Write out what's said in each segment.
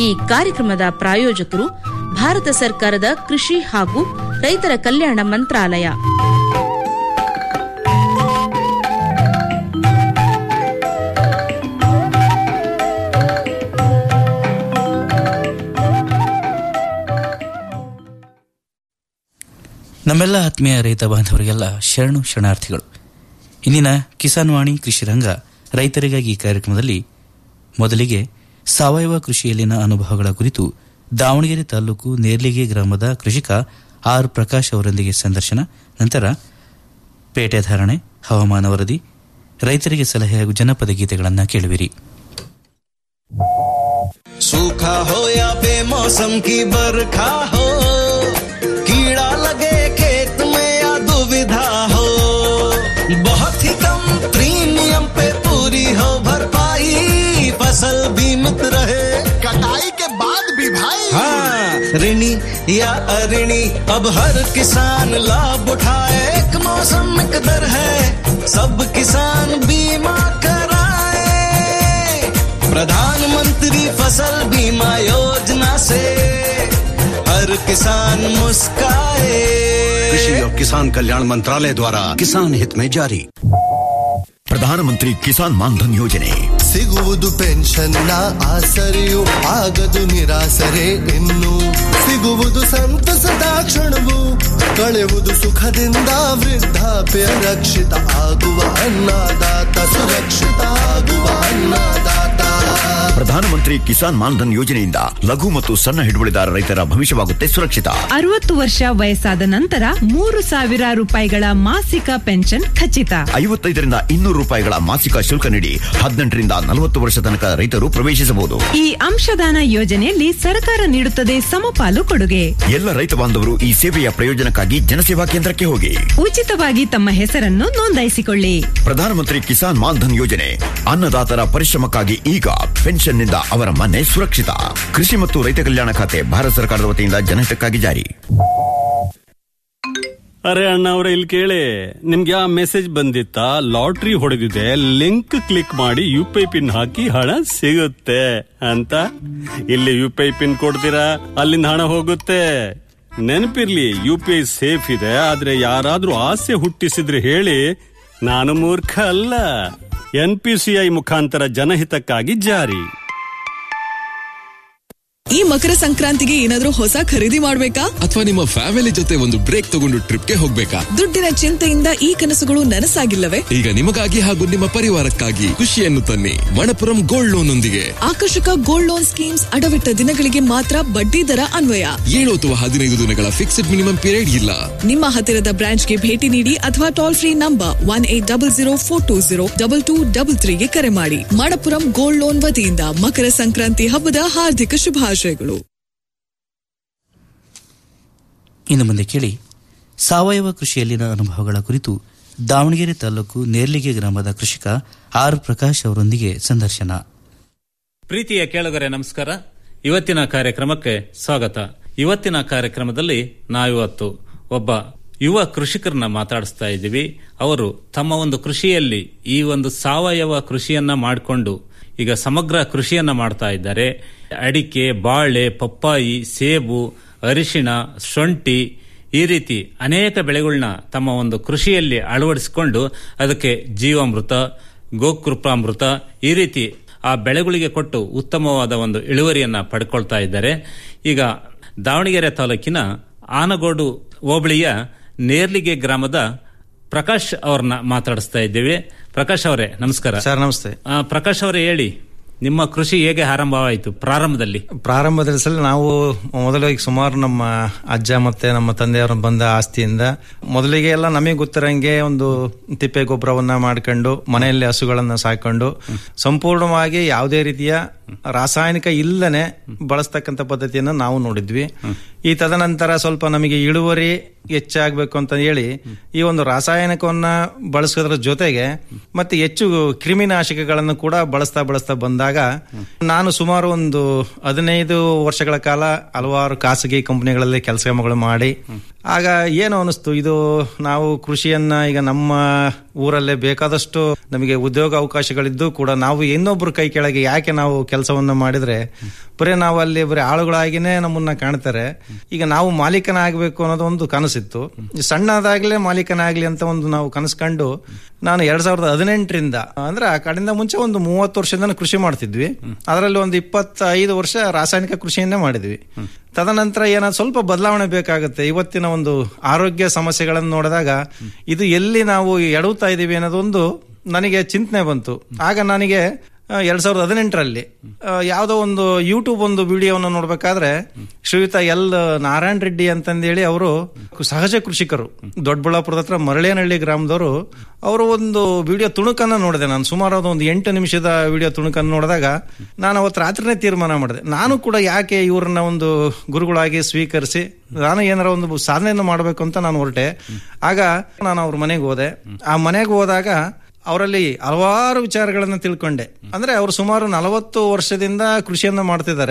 ಕಾರ್ಯಕ್ರಮದ ಪ್ರಾಯೋಜಕರು ಭಾರತ ಸರ್ಕಾರದ ಕೃಷಿ ಹಾಗೂ ರೈತರ ಕಲ್ಯಾಣ ಮಂತ್ರಾಲಯ ನಮ್ಮೆಲ್ಲ ಆತ್ಮೀಯ ರೈತ ಬಾಂಧವರಿಗೆಲ್ಲ ಶರಣು ಶರಣಾರ್ಥಿಗಳು ಇಂದಿನ ಕಿಸಾನ್ ವಾಣಿ ಕೃಷಿ ರಂಗ ರೈತರಿಗಾಗಿ ಈ ಕಾರ್ಯಕ್ರಮದಲ್ಲಿ ಮೊದಲಿಗೆ ಸಾವಯವ ಕೃಷಿಯಲ್ಲಿನ ಅನುಭವಗಳ ಕುರಿತು ದಾವಣಗೆರೆ ತಾಲೂಕು ನೇರ್ಲಿಗೆ ಗ್ರಾಮದ ಕೃಷಿಕ ಆರ್ ಪ್ರಕಾಶ್ ಅವರೊಂದಿಗೆ ಸಂದರ್ಶನ ನಂತರ ಪೇಟೆ ಧಾರಣೆ ಹವಾಮಾನ ವರದಿ ರೈತರಿಗೆ ಸಲಹೆ ಹಾಗೂ ಜನಪದ ಗೀತೆಗಳನ್ನು ಕೇಳುವಿರಿ सूखा हो या बेमौसम की बरखा हो कीड़ा लगे खेत में या दुविधा हो बहुत ही कम प्रीमियम पे पूरी हो भरपाई फसल बीमित रहे कटाई के बाद भी भाई हाँ ऋणी या अऋणी अब हर किसान लाभ उठाए एक मौसम एक दर है सब किसान बीमा कराए प्रधानमंत्री फसल बीमा योजना से हर किसान मुस्काए कृषि और किसान कल्याण मंत्रालय द्वारा किसान हित में जारी ಪ್ರಧಾನಮಂತ್ರಿ ಕಿಸಾನ್ ಮಾನ್ಧನ್ ಯೋಜನೆ ಸಿಗುವುದು ಪೆನ್ಷನ್ನ ಆಸರೆಯು ಆಗದು ನಿರಾಸರೆ ಇನ್ನು ಸಿಗುವುದು ಸಂತಸದ ಕ್ಷಣವು ಕಳೆಯುವುದು ಸುಖದಿಂದ ವೃದ್ಧಾಪ್ಯ ರಕ್ಷಿತ ಆಗುವ ಅನ್ನದಾತ ಸುರಕ್ಷಿತ ಆಗುವ ಅನ್ನದಾತ ಪ್ರಧಾನಮಂತ್ರಿ ಕಿಸಾನ್ ಮಾನ್ಧನ್ ಯೋಜನೆಯಿಂದ ಲಘು ಮತ್ತು ಸಣ್ಣ ಹಿಡುವಳಿದಾರ ರೈತರ ಭವಿಷ್ಯವಾಗುತ್ತೆ ಸುರಕ್ಷಿತ ಅರವತ್ತು ವರ್ಷ ವಯಸ್ಸಾದ ನಂತರ ಮೂರು ಸಾವಿರ ರೂಪಾಯಿಗಳ ಮಾಸಿಕ ಪೆನ್ಷನ್ ಖಚಿತ ಐವತ್ತೈದರಿಂದ ಇನ್ನೂರು ರೂಪಾಯಿಗಳ ಮಾಸಿಕ ಶುಲ್ಕ ನೀಡಿ ಹದಿನೆಂಟರಿಂದ ನಲವತ್ತು ವರ್ಷ ತನಕ ರೈತರು ಪ್ರವೇಶಿಸಬಹುದು ಈ ಅಂಶದಾನ ಯೋಜನೆಯಲ್ಲಿ ಸರ್ಕಾರ ನೀಡುತ್ತದೆ ಸಮಪಾಲು ಕೊಡುಗೆ ಎಲ್ಲ ರೈತ ಬಾಂಧವರು ಈ ಸೇವೆಯ ಪ್ರಯೋಜನಕ್ಕಾಗಿ ಜನಸೇವಾ ಕೇಂದ್ರಕ್ಕೆ ಹೋಗಿ ಉಚಿತವಾಗಿ ತಮ್ಮ ಹೆಸರನ್ನು ನೋಂದಾಯಿಸಿಕೊಳ್ಳಿ ಪ್ರಧಾನಮಂತ್ರಿ ಕಿಸಾನ್ ಮಾನ್ಧನ್ ಯೋಜನೆ ಅನ್ನದಾತರ ಪರಿಶ್ರಮಕ್ಕಾಗಿ ಈಗ ಪೆನ್ಷನ್ನಿಂದ ಅವರ ಮನೆ ಸುರಕ್ಷಿತ ಕೃಷಿ ಮತ್ತು ರೈತ ಕಲ್ಯಾಣ ಖಾತೆ ಭಾರತ ಸರ್ಕಾರದ ವತಿಯಿಂದ ಜನಹಿತಕ್ಕಾಗಿ ಜಾರಿ ಅರೆ ಅಣ್ಣ ಅವ್ರ ಇಲ್ಲಿ ಕೇಳಿ ನಿಮ್ಗೆ ಆ ಮೆಸೇಜ್ ಬಂದಿತ್ತಾ ಲಾಟ್ರಿ ಹೊಡೆದಿದೆ ಲಿಂಕ್ ಕ್ಲಿಕ್ ಮಾಡಿ ಯು ಪಿ ಐ ಪಿನ್ ಹಾಕಿ ಹಣ ಸಿಗುತ್ತೆ ಅಂತ ಇಲ್ಲಿ ಯು ಪಿ ಐ ಪಿನ್ ಕೊಡ್ತೀರಾ ಅಲ್ಲಿಂದ ಹಣ ಹೋಗುತ್ತೆ ನೆನಪಿರ್ಲಿ ಯು ಪಿ ಐ ಸೇಫ್ ಇದೆ ಆದ್ರೆ ಯಾರಾದ್ರೂ ಆಸೆ ಹುಟ್ಟಿಸಿದ್ರೆ ಹೇಳಿ ನಾನು ಮೂರ್ಖ ಅಲ್ಲ ಎನ್ ಪಿ ಸಿ ಐ ಮುಖಾಂತರ ಜನಹಿತಕ್ಕಾಗಿ ಜಾರಿ ಈ ಮಕರ ಸಂಕ್ರಾಂತಿಗೆ ಏನಾದ್ರೂ ಹೊಸ ಖರೀದಿ ಮಾಡ್ಬೇಕಾ ಅಥವಾ ನಿಮ್ಮ ಫ್ಯಾಮಿಲಿ ಜೊತೆ ಒಂದು ಬ್ರೇಕ್ ತಗೊಂಡು ಟ್ರಿಪ್ಗೆ ಹೋಗ್ಬೇಕಾ ದುಡ್ಡಿನ ಚಿಂತೆಯಿಂದ ಈ ಕನಸುಗಳು ನನಸಾಗಿಲ್ಲವೇ ಈಗ ನಿಮಗಾಗಿ ಹಾಗೂ ನಿಮ್ಮ ಪರಿವಾರಕ್ಕಾಗಿ ಖುಷಿಯನ್ನು ತನ್ನಿ ಮಣಪುರಂ ಗೋಲ್ಡ್ ಲೋನ್ ಒಂದಿಗೆ ಆಕರ್ಷಕ ಗೋಲ್ಡ್ ಲೋನ್ ಸ್ಕೀಮ್ಸ್ ಅಡವಿಟ್ಟ ದಿನಗಳಿಗೆ ಮಾತ್ರ ಬಡ್ಡಿ ದರ ಅನ್ವಯ ಏಳು ಅಥವಾ ಹದಿನೈದು ದಿನಗಳ ಫಿಕ್ಸ್ಡ್ ಮಿನಿಮಮ್ ಪೀರಿಯಡ್ ಇಲ್ಲ ನಿಮ್ಮ ಹತ್ತಿರದ ಬ್ರಾಂಚ್ಗೆ ಭೇಟಿ ನೀಡಿ ಅಥವಾ toll free number one eight double zero four two zero double two double ತ್ರೀಗೆ ಕರೆ ಮಾಡಿ ಮಣಪುರಂ ಗೋಲ್ಡ್ ಲೋನ್ ವತಿಯಿಂದ ಮಕರ ಸಂಕ್ರಾಂತಿ ಹಬ್ಬದ ಹಾರ್ದಿಕ ಶುಭಾಶಯಗಳು ಇನ್ನು ಮುಂದೆ ಕೇಳಿ ಸಾವಯವ ಕೃಷಿಯಲ್ಲಿನ ಅನುಭವಗಳ ಕುರಿತು ದಾವಣಗೆರೆ ತಾಲೂಕು ನೇರ್ಲಿಗೆ ಗ್ರಾಮದ ಕೃಷಿಕ ಆರ್ ಪ್ರಕಾಶ್ ಅವರೊಂದಿಗೆ ಸಂದರ್ಶನ ಪ್ರೀತಿಯ ಕೇಳುಗರೆ ನಮಸ್ಕಾರ ಇವತ್ತಿನ ಕಾರ್ಯಕ್ರಮಕ್ಕೆ ಸ್ವಾಗತ ಇವತ್ತಿನ ಕಾರ್ಯಕ್ರಮದಲ್ಲಿ ನಾವಿವತ್ತು ಒಬ್ಬ ಯುವ ಕೃಷಿಕರನ್ನ ಮಾತಾಡಿಸ್ತಾ ಇದ್ದೀವಿ ಅವರು ತಮ್ಮ ಒಂದು ಕೃಷಿಯಲ್ಲಿ ಈ ಒಂದು ಸಾವಯವ ಕೃಷಿಯನ್ನ ಮಾಡಿಕೊಂಡು ಈಗ ಸಮಗ್ರ ಕೃಷಿಯನ್ನ ಮಾಡ್ತಾ ಇದ್ದಾರೆ ಅಡಿಕೆ ಬಾಳೆ ಪಪ್ಪಾಯಿ ಸೇಬು ಅರಿಶಿಣ ಶೊಂಠಿ ಈ ರೀತಿ ಅನೇಕ ಬೆಳೆಗಳನ್ನ ತಮ್ಮ ಒಂದು ಕೃಷಿಯಲ್ಲಿ ಅಳವಡಿಸಿಕೊಂಡು ಅದಕ್ಕೆ ಜೀವಾಮೃತ ಗೋಕೃಪಾಮೃತ ಈ ರೀತಿ ಆ ಬೆಳೆಗಳಿಗೆ ಕೊಟ್ಟು ಉತ್ತಮವಾದ ಒಂದು ಇಳುವರಿಯನ್ನ ಪಡ್ಕೊಳ್ತಾ ಇದ್ದಾರೆ ಈಗ ದಾವಣಗೆರೆ ತಾಲೂಕಿನ ಆನಗೋಡು ಹೋಬಳಿಯ ನೇರ್ಲಿಗೆ ಗ್ರಾಮದ ಪ್ರಕಾಶ್ ಅವ್ರನ್ನ ಮಾತಾಡಿಸ್ತಾ ಇದ್ದೇವೆ ಪ್ರಕಾಶ್ ಅವರೇ ನಮಸ್ಕಾರ ಸರ್ ನಮಸ್ತೆ ಆ, ಪ್ರಕಾಶ್ ಅವರೇ ಹೇಳಿ ನಿಮ್ಮ ಕೃಷಿ ಹೇಗೆ ಆರಂಭವಾಯಿತು ಪ್ರಾರಂಭದಲ್ಲಿ ಪ್ರಾರಂಭದಲ್ಲಿ ಸಲ ನಾವು ಮೊದಲಿಗೆ ಸುಮಾರು ನಮ್ಮ ಅಜ್ಜ ಮತ್ತೆ ನಮ್ಮ ತಂದೆಯವರು ಬಂದ ಆಸ್ತಿಯಿಂದ ಮೊದಲಿಗೆ ಎಲ್ಲ ನಮಗೆ ಗೊತ್ತಿರಂಗೆ ಒಂದು ತಿಪ್ಪೆ ಗೊಬ್ಬರವನ್ನ ಮಾಡ್ಕೊಂಡು ಮನೆಯಲ್ಲಿ ಹಸುಗಳನ್ನ ಸಾಕೊಂಡು ಸಂಪೂರ್ಣವಾಗಿ ಯಾವುದೇ ರೀತಿಯ ರಾಸಾಯನಿಕ ಇಲ್ಲನೆ ಬಳಸ್ತಕ್ಕಂಥ ಪದ್ಧತಿಯನ್ನು ನಾವು ನೋಡಿದ್ವಿ ಈ ತದನಂತರ ಸ್ವಲ್ಪ ನಮಗೆ ಇಳುವರಿ ಹೆಚ್ಚಾಗಬೇಕು ಅಂತ ಹೇಳಿ ಈ ಒಂದು ರಾಸಾಯನಿಕವನ್ನ ಬಳಸೋದ್ರ ಜೊತೆಗೆ ಮತ್ತೆ ಹೆಚ್ಚು ಕ್ರಿಮಿನಾಶಕಗಳನ್ನು ಕೂಡ ಬಳಸ್ತಾ ಬಳಸ್ತಾ ಬಂದಾಗ ನಾನು ಸುಮಾರು ಒಂದು ಹದಿನೈದು ವರ್ಷಗಳ ಕಾಲ ಹಲವಾರು ಖಾಸಗಿ ಕಂಪನಿಗಳಲ್ಲಿ ಕೆಲಸಗಳು ಮಾಡಿ ಆಗ ಏನು ಅನಿಸ್ತು ಇದು ನಾವು ಕೃಷಿಯನ್ನ ಈಗ ನಮ್ಮ ಊರಲ್ಲೇ ಬೇಕಾದಷ್ಟು ನಮಗೆ ಉದ್ಯೋಗ ಅವಕಾಶಗಳಿದ್ದು ಕೂಡ ನಾವು ಇನ್ನೊಬ್ರು ಕೈ ಕೆಳಗೆ ಯಾಕೆ ನಾವು ಕೆಲಸವನ್ನ ಮಾಡಿದ್ರೆ ಬರೀ ನಾವು ಅಲ್ಲಿ ಬರೀ ಆಳುಗಳಾಗಿನೇ ನಮ್ಮನ್ನ ಕಾಣ್ತಾರೆ ಈಗ ನಾವು ಮಾಲೀಕನಾಗಬೇಕು ಅನ್ನೋದು ಒಂದು ಕನಸಿತ್ತು ಈ ಸಣ್ಣದಾಗ್ಲೇ ಮಾಲೀಕನಾಗ್ಲಿ ಅಂತ ಒಂದು ನಾವು ಕನಸು ಕಂಡು ನಾನು ಎರಡ್ ಸಾವಿರದ ಹದಿನೆಂಟರಿಂದ ಅಂದ್ರೆ ಆ ಕಡೆಯಿಂದ ಮುಂಚೆ ಒಂದು ಮೂವತ್ತು ವರ್ಷದಿಂದ ಕೃಷಿ ಮಾಡ್ತಿದ್ವಿ ಅದರಲ್ಲಿ ಒಂದು ಇಪ್ಪತ್ತೈದು ವರ್ಷ ರಾಸಾಯನಿಕ ಕೃಷಿಯನ್ನೇ ಮಾಡಿದ್ವಿ ತದನಂತರ ಏನಾದ್ರು ಸ್ವಲ್ಪ ಬದಲಾವಣೆ ಬೇಕಾಗುತ್ತೆ ಇವತ್ತಿನ ಒಂದು ಆರೋಗ್ಯ ಸಮಸ್ಯೆಗಳನ್ನು ನೋಡಿದಾಗ ಇದು ಎಲ್ಲಿ ನಾವು ಎಡವುತ್ತಾ ಇದೀವಿ ಅನ್ನೋದೊಂದು ನನಗೆ ಚಿಂತನೆ ಬಂತು ಆಗ ನನಗೆ ಆ, ಎರಡ್ ಸಾವಿರದ ಹದಿನೆಂಟರಲ್ಲಿ ಯಾವುದೋ ಒಂದು ಯೂಟ್ಯೂಬ್ ಒಂದು ವಿಡಿಯೋವನ್ನು ನೋಡ್ಬೇಕಾದ್ರೆ ಶ್ರೀಯುತ ಎಲ್ ನಾರಾಯಣ ರೆಡ್ಡಿ ಅಂತಂದೇಳಿ ಅವರು ಸಹಜ ಕೃಷಿಕರು ದೊಡ್ಡಬಳ್ಳಾಪುರದ ಹತ್ರ ಮರಳೇನಹಳ್ಳಿ ಗ್ರಾಮದವರು ಅವರು ಒಂದು ವಿಡಿಯೋ ತುಣುಕನ್ನ ನೋಡಿದೆ ನಾನು ಸುಮಾರು ಅದು ಒಂದು ಎಂಟು ನಿಮಿಷದ ವಿಡಿಯೋ ತುಣುಕನ್ನು ನೋಡಿದಾಗ ನಾನು ಅವತ್ತು ರಾತ್ರಿನೇ ತೀರ್ಮಾನ ಮಾಡಿದೆ ನಾನು ಕೂಡ ಯಾಕೆ ಇವ್ರನ್ನ ಒಂದು ಗುರುಗಳಾಗಿ ಸ್ವೀಕರಿಸಿ ನಾನು ಏನಾರ ಒಂದು ಸಾಧನೆಯನ್ನು ಮಾಡಬೇಕು ಅಂತ ನಾನು ಹೊರಟೆ ಆಗ ನಾನು ಅವ್ರ ಮನೆಗೆ ಹೋದೆ ಆ ಮನೆಗೆ ಹೋದಾಗ ಅವರಲ್ಲಿ ಹಲವಾರು ವಿಚಾರಗಳನ್ನ ತಿಳ್ಕೊಂಡೆ ಅಂದ್ರೆ ಅವರು ಸುಮಾರು ನಲವತ್ತು ವರ್ಷದಿಂದ ಕೃಷಿಯನ್ನ ಮಾಡ್ತಿದ್ದಾರೆ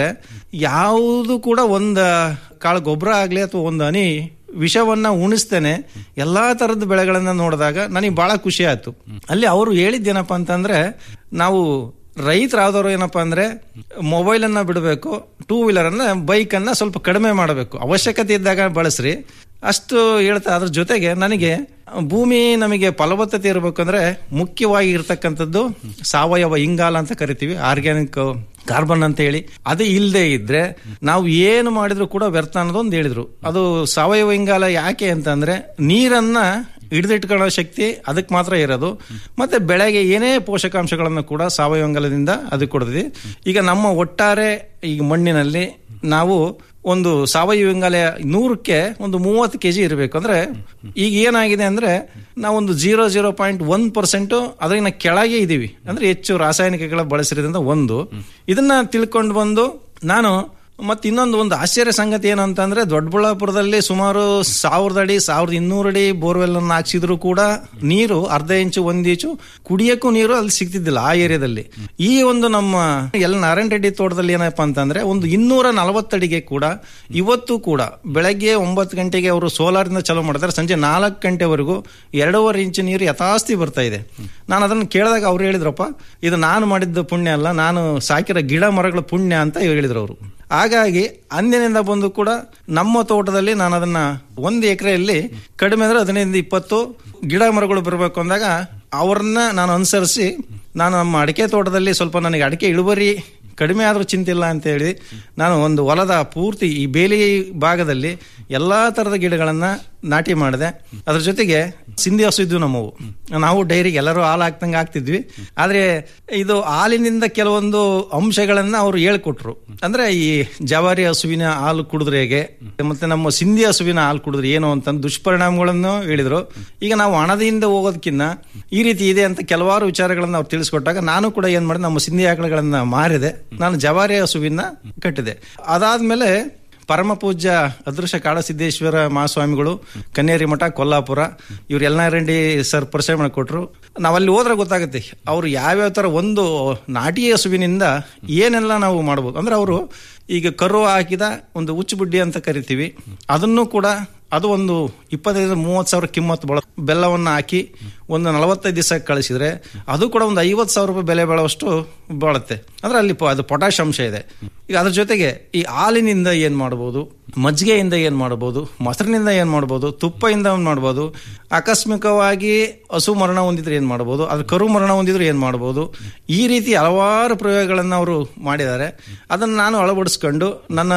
ಯಾವುದು ಕೂಡ ಒಂದ ಕಾಳು ಗೊಬ್ಬರ ಆಗ್ಲಿ ಅಥವಾ ಒಂದು ಹನಿ ವಿಷವನ್ನ ಉಣಿಸ್ತೇನೆ ಎಲ್ಲಾ ತರದ ಬೆಳೆಗಳನ್ನ ನೋಡಿದಾಗ ನನಗೆ ಬಹಳ ಖುಷಿ ಆಯ್ತು ಅಲ್ಲಿ ಅವರು ಹೇಳಿದ್ದೇನಪ್ಪ ಅಂತಂದ್ರೆ ನಾವು ರೈತರಾದವರು ಏನಪ್ಪಾ ಅಂದ್ರೆ ಮೊಬೈಲ್ ಅನ್ನ ಬಿಡಬೇಕು ಟೂ ವೀಲರ್ ಅನ್ನ ಬೈಕ್ ಅನ್ನ ಸ್ವಲ್ಪ ಕಡಿಮೆ ಮಾಡಬೇಕು ಅವಶ್ಯಕತೆ ಇದ್ದಾಗ ಬಳಸ್ರಿ ಅಷ್ಟು ಹೇಳ್ತಾ ಅದ್ರ ಜೊತೆಗೆ ನನಗೆ ಭೂಮಿ ನಮಗೆ ಫಲವತ್ತತೆ ಇರಬೇಕಂದ್ರೆ ಮುಖ್ಯವಾಗಿ ಇರ್ತಕ್ಕಂಥದ್ದು ಸಾವಯವ ಇಂಗಾಲ ಅಂತ ಕರಿತೀವಿ ಆರ್ಗ್ಯಾನಿಕ್ ಕಾರ್ಬನ್ ಅಂತ ಹೇಳಿ ಅದು ಇಲ್ಲದೆ ಇದ್ರೆ ನಾವು ಏನು ಮಾಡಿದ್ರು ಕೂಡ ವ್ಯರ್ಥ ಅನ್ನೋದೊಂದು ಹೇಳಿದ್ರು ಅದು ಸಾವಯವ ಇಂಗಾಲ ಯಾಕೆ ಅಂತಂದ್ರೆ ನೀರನ್ನ ಹಿಡಿದಿಟ್ಕೊಳ್ಳೋ ಶಕ್ತಿ ಅದಕ್ಕೆ ಮಾತ್ರ ಇರೋದು ಮತ್ತೆ ಬೆಳೆಗೆ ಏನೇ ಪೋಷಕಾಂಶಗಳನ್ನು ಕೂಡ ಸಾವಯವ ಇಂಗಾಲದಿಂದ ಅದಕ್ಕೆ ಕೊಡ್ತೀವಿ ಈಗ ನಮ್ಮ ಒಟ್ಟಾರೆ ಈಗ ಮಣ್ಣಿನಲ್ಲಿ ನಾವು ಒಂದು ಸಾವಯವ ಇಂಗಾಲ ನೂರಕ್ಕೆ ಒಂದು ಮೂವತ್ತು ಕೆಜಿ ಇರಬೇಕು ಅಂದ್ರೆ ಈಗ ಏನಾಗಿದೆ ಅಂದ್ರೆ ನಾವೊಂದು zero zero point one percent ಅದನ್ನ ಕೆಳಗೆ ಇದೀವಿ ಅಂದ್ರೆ ಹೆಚ್ಚು ರಾಸಾಯನಿಕಗಳ ಬಳಸಿರೋದ್ರಿಂದ ಒಂದು ಇದನ್ನ ತಿಳ್ಕೊಂಡು ಬಂದು ನಾನು ಮತ್ತೆ ಇನ್ನೊಂದು ಒಂದು ಆಶ್ಚರ್ಯ ಸಂಗತಿ ಏನು ಅಂತಂದ್ರೆ ದೊಡ್ಡಬಳ್ಳಾಪುರದಲ್ಲಿ ಸುಮಾರು ಸಾವಿರದ ಅಡಿ ಸಾವಿರದ ಇನ್ನೂರು ಅಡಿ ಬೋರ್ವೆಲ್ ಅನ್ನು ಹಾಕ್ಸಿದ್ರು ಕೂಡ ನೀರು ಅರ್ಧ ಇಂಚು ಒಂದ್ ಇಂಚು ಕುಡಿಯಕ್ಕೂ ನೀರು ಅಲ್ಲಿ ಸಿಗ್ತಿದ್ದಿಲ್ಲ ಆ ಏರಿಯಾದಲ್ಲಿ ಈ ಒಂದು ನಮ್ಮ ಎಲ್ ನಾರಾಯಣ ರೆಡ್ಡಿ ತೋಟದಲ್ಲಿ ಏನಪ್ಪಾ ಅಂತಂದ್ರೆ ಒಂದು ಇನ್ನೂರ ನಲವತ್ತಡಿಗೆ ಕೂಡ ಇವತ್ತು ಕೂಡ ಬೆಳಗ್ಗೆ ಒಂಬತ್ತು ಗಂಟೆಗೆ ಅವರು ಸೋಲಾರ್ ಇಂದ ಚಾಲೂ ಮಾಡ್ತಾರೆ ಸಂಜೆ ನಾಲ್ಕು ಗಂಟೆವರೆಗೂ ಎರಡೂವರೆ ಇಂಚು ನೀರು ಯಥಾಸ್ತಿ ಬರ್ತಾ ಇದೆ ನಾನು ಅದನ್ನು ಕೇಳಿದಾಗ ಅವ್ರು ಹೇಳಿದ್ರಪ್ಪ ಇದು ನಾನು ಮಾಡಿದ್ದ ಪುಣ್ಯ ಅಲ್ಲ ನಾನು ಸಾಕಿರೋ ಗಿಡ ಮರಗಳ ಪುಣ್ಯ ಅಂತ ಹೇಳಿದ್ರು ಅವರು ಹಾಗಾಗಿ ಅಂದಿನಿಂದ ಬಂದು ಕೂಡ ನಮ್ಮ ತೋಟದಲ್ಲಿ ನಾನು ಅದನ್ನ ಒಂದು ಎಕರೆಯಲ್ಲಿ ಕಡಿಮೆ ಅಂದ್ರೆ ಹದಿನೈದು ಇಪ್ಪತ್ತು ಗಿಡ ಮರಗಳು ಬರಬೇಕು ಅಂದಾಗ ಅವ್ರನ್ನ ನಾನು ಅನುಸರಿಸಿ ನಾನು ನಮ್ಮ ಅಡಿಕೆ ತೋಟದಲ್ಲಿ ಸ್ವಲ್ಪ ನನಗೆ ಅಡಿಕೆ ಇಳುವರಿ ಕಡಿಮೆ ಆದರೂ ಚಿಂತಿಲ್ಲ ಅಂತ ಹೇಳಿ ನಾನು ಒಂದು ಹೊಲದ ಪೂರ್ತಿ ಈ ಬೇಲಿ ಭಾಗದಲ್ಲಿ ಎಲ್ಲಾ ತರದ ಗಿಡಗಳನ್ನ ನಾಟಿ ಮಾಡಿದೆ ಅದ್ರ ಜೊತೆಗೆ ಸಿಂಧಿ ಹಸು ಇದ್ವು ನಮ್ಮವು ನಾವು ಡೈರಿಗೆ ಎಲ್ಲರೂ ಹಾಲು ಹಾಕ್ದಂಗೆ ಹಾಕ್ತಿದ್ವಿ ಆದ್ರೆ ಇದು ಹಾಲಿನಿಂದ ಕೆಲವೊಂದು ಅಂಶಗಳನ್ನ ಅವರು ಹೇಳ್ಕೊಟ್ರು ಅಂದ್ರೆ ಈ ಜವಾರಿ ಹಸುವಿನ ಹಾಲು ಕುಡಿದ್ರೆ ಹೇಗೆ ಮತ್ತೆ ನಮ್ಮ ಸಿಂಧಿ ಹಸುವಿನ ಹಾಲು ಕುಡಿದ್ರೆ ಏನು ಅಂತ ದುಷ್ಪರಿಣಾಮಗಳನ್ನು ಹೇಳಿದ್ರು ಈಗ ನಾವು ಹಣದಿಂದ ಹೋಗೋದಕ್ಕಿಂತ ಈ ರೀತಿ ಇದೆ ಅಂತ ಕೆಲವಾರು ವಿಚಾರಗಳನ್ನ ಅವ್ರು ತಿಳಿಸ್ಕೊಟ್ಟಾಗ ನಾನು ಕೂಡ ಏನ್ ಮಾಡಿದೆ ನಮ್ಮ ಸಿಂಧಿ ಆಕಳುಗಳನ್ನ ಮಾರಿದೆ ನಾನು ಜವಾರಿ ಹಸುವಿನ ಕಟ್ಟಿದೆ ಅದಾದ್ಮೇಲೆ ಪರಮ ಪೂಜ್ಯ ಅದೃಶ್ಯ ಕಾಳಸಿದ್ದೇಶ್ವರ ಮಹಾಸ್ವಾಮಿಗಳು ಕನ್ನೇರಿ ಮಠ ಕೊಲ್ಲಾಪುರ ಇವ್ರು ರೆಡ್ಡಿ ಸರ್ ಪರಿಚಯ ಮಾಡಿಕೊಟ್ರು ನಾವಲ್ಲಿ ಹೋದ್ರೆ ಗೊತ್ತಾಗುತ್ತೆ ಅವರು ಯಾವ್ಯಾವ ತರ ಒಂದು ನಾಟಿ ಹಸುವಿನಿಂದ ಏನೆಲ್ಲ ನಾವು ಮಾಡ್ಬೋದು ಅಂದ್ರೆ ಅವರು ಈಗ ಕರು ಹಾಕಿದ ಒಂದು ಉಚ್ಚು ಬುಡ್ಡಿ ಅಂತ ಕರಿತೀವಿ ಅದನ್ನು ಕೂಡ ಅದು ಒಂದು ಇಪ್ಪತ್ತೈದು ಮೂವತ್ತು ಸಾವಿರ ಕಿಮ್ಮತ್ತು ಬಳ ಬೆಲ್ಲವನ್ನು ಹಾಕಿ ಒಂದು ನಲವತ್ತೈದು ದಿವಸ ಕಳಿಸಿದ್ರೆ ಅದು ಕೂಡ ಒಂದು ಐವತ್ತು ಸಾವಿರ ರೂಪಾಯಿ ಬೆಲೆ ಬಾಳುವಷ್ಟು ಬಾಳುತ್ತೆ ಅಂದ್ರೆ ಅಲ್ಲಿ ಪ- ಅದು ಪೊಟ್ಯಾಶ್ ಅಂಶ ಇದೆ ಈಗ ಅದ್ರ ಜೊತೆಗೆ ಈ ಹಾಲಿನಿಂದ ಏನ್ ಮಾಡಬಹುದು ಮಜ್ಜಿಗೆಯಿಂದ ಏನ್ ಮಾಡಬಹುದು ಮೊಸರಿನಿಂದ ಏನ್ ಮಾಡಬಹುದು ತುಪ್ಪದಿಂದ ಏನ್ ಮಾಡಬಹುದು ಆಕಸ್ಮಿಕವಾಗಿ ಹಸು ಮರಣ ಹೊಂದಿದ್ರೆ ಏನ್ ಮಾಡಬಹುದು ಅದ್ರ ಕರು ಮರಣ ಹೊಂದಿದ್ರೆ ಏನ್ ಮಾಡಬಹುದು ಈ ರೀತಿ ಹಲವಾರು ಪ್ರಯೋಗಗಳನ್ನ ಅವರು ಮಾಡಿದ್ದಾರೆ ಅದನ್ನು ನಾನು ಅಳವಡಿಸ್ಕೊಂಡು ನನ್ನ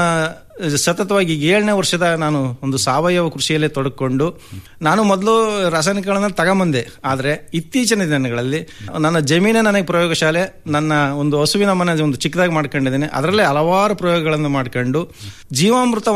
ಸತತವಾಗಿ ಈಗ ಏಳನೇ ವರ್ಷದ ನಾನು ಒಂದು ಸಾವಯವ ಕೃಷಿಯಲ್ಲೇ ತೊಡಕೊಂಡು ನಾನು ಮೊದಲು ರಾಸಾಯನಿಕಗಳನ್ನ ತಗೊಂಬಂದೆ ಆದ್ರೆ ಇತ್ತೀಚಿನ ದಿನಗಳಲ್ಲಿ ನನ್ನ ಜಮೀನೇ ನನಗೆ ಪ್ರಯೋಗಶಾಲೆ ನನ್ನ ಒಂದು ಹಸುವಿನ ಮನೆ ಒಂದು ಚಿಕ್ಕದಾಗಿ ಮಾಡ್ಕೊಂಡಿದ್ದೇನೆ ಅದರಲ್ಲೇ ಹಲವಾರು ಪ್ರಯೋಗಗಳನ್ನು ಮಾಡ್ಕೊಂಡು ಜೀವಾಮೃತವನ್ನು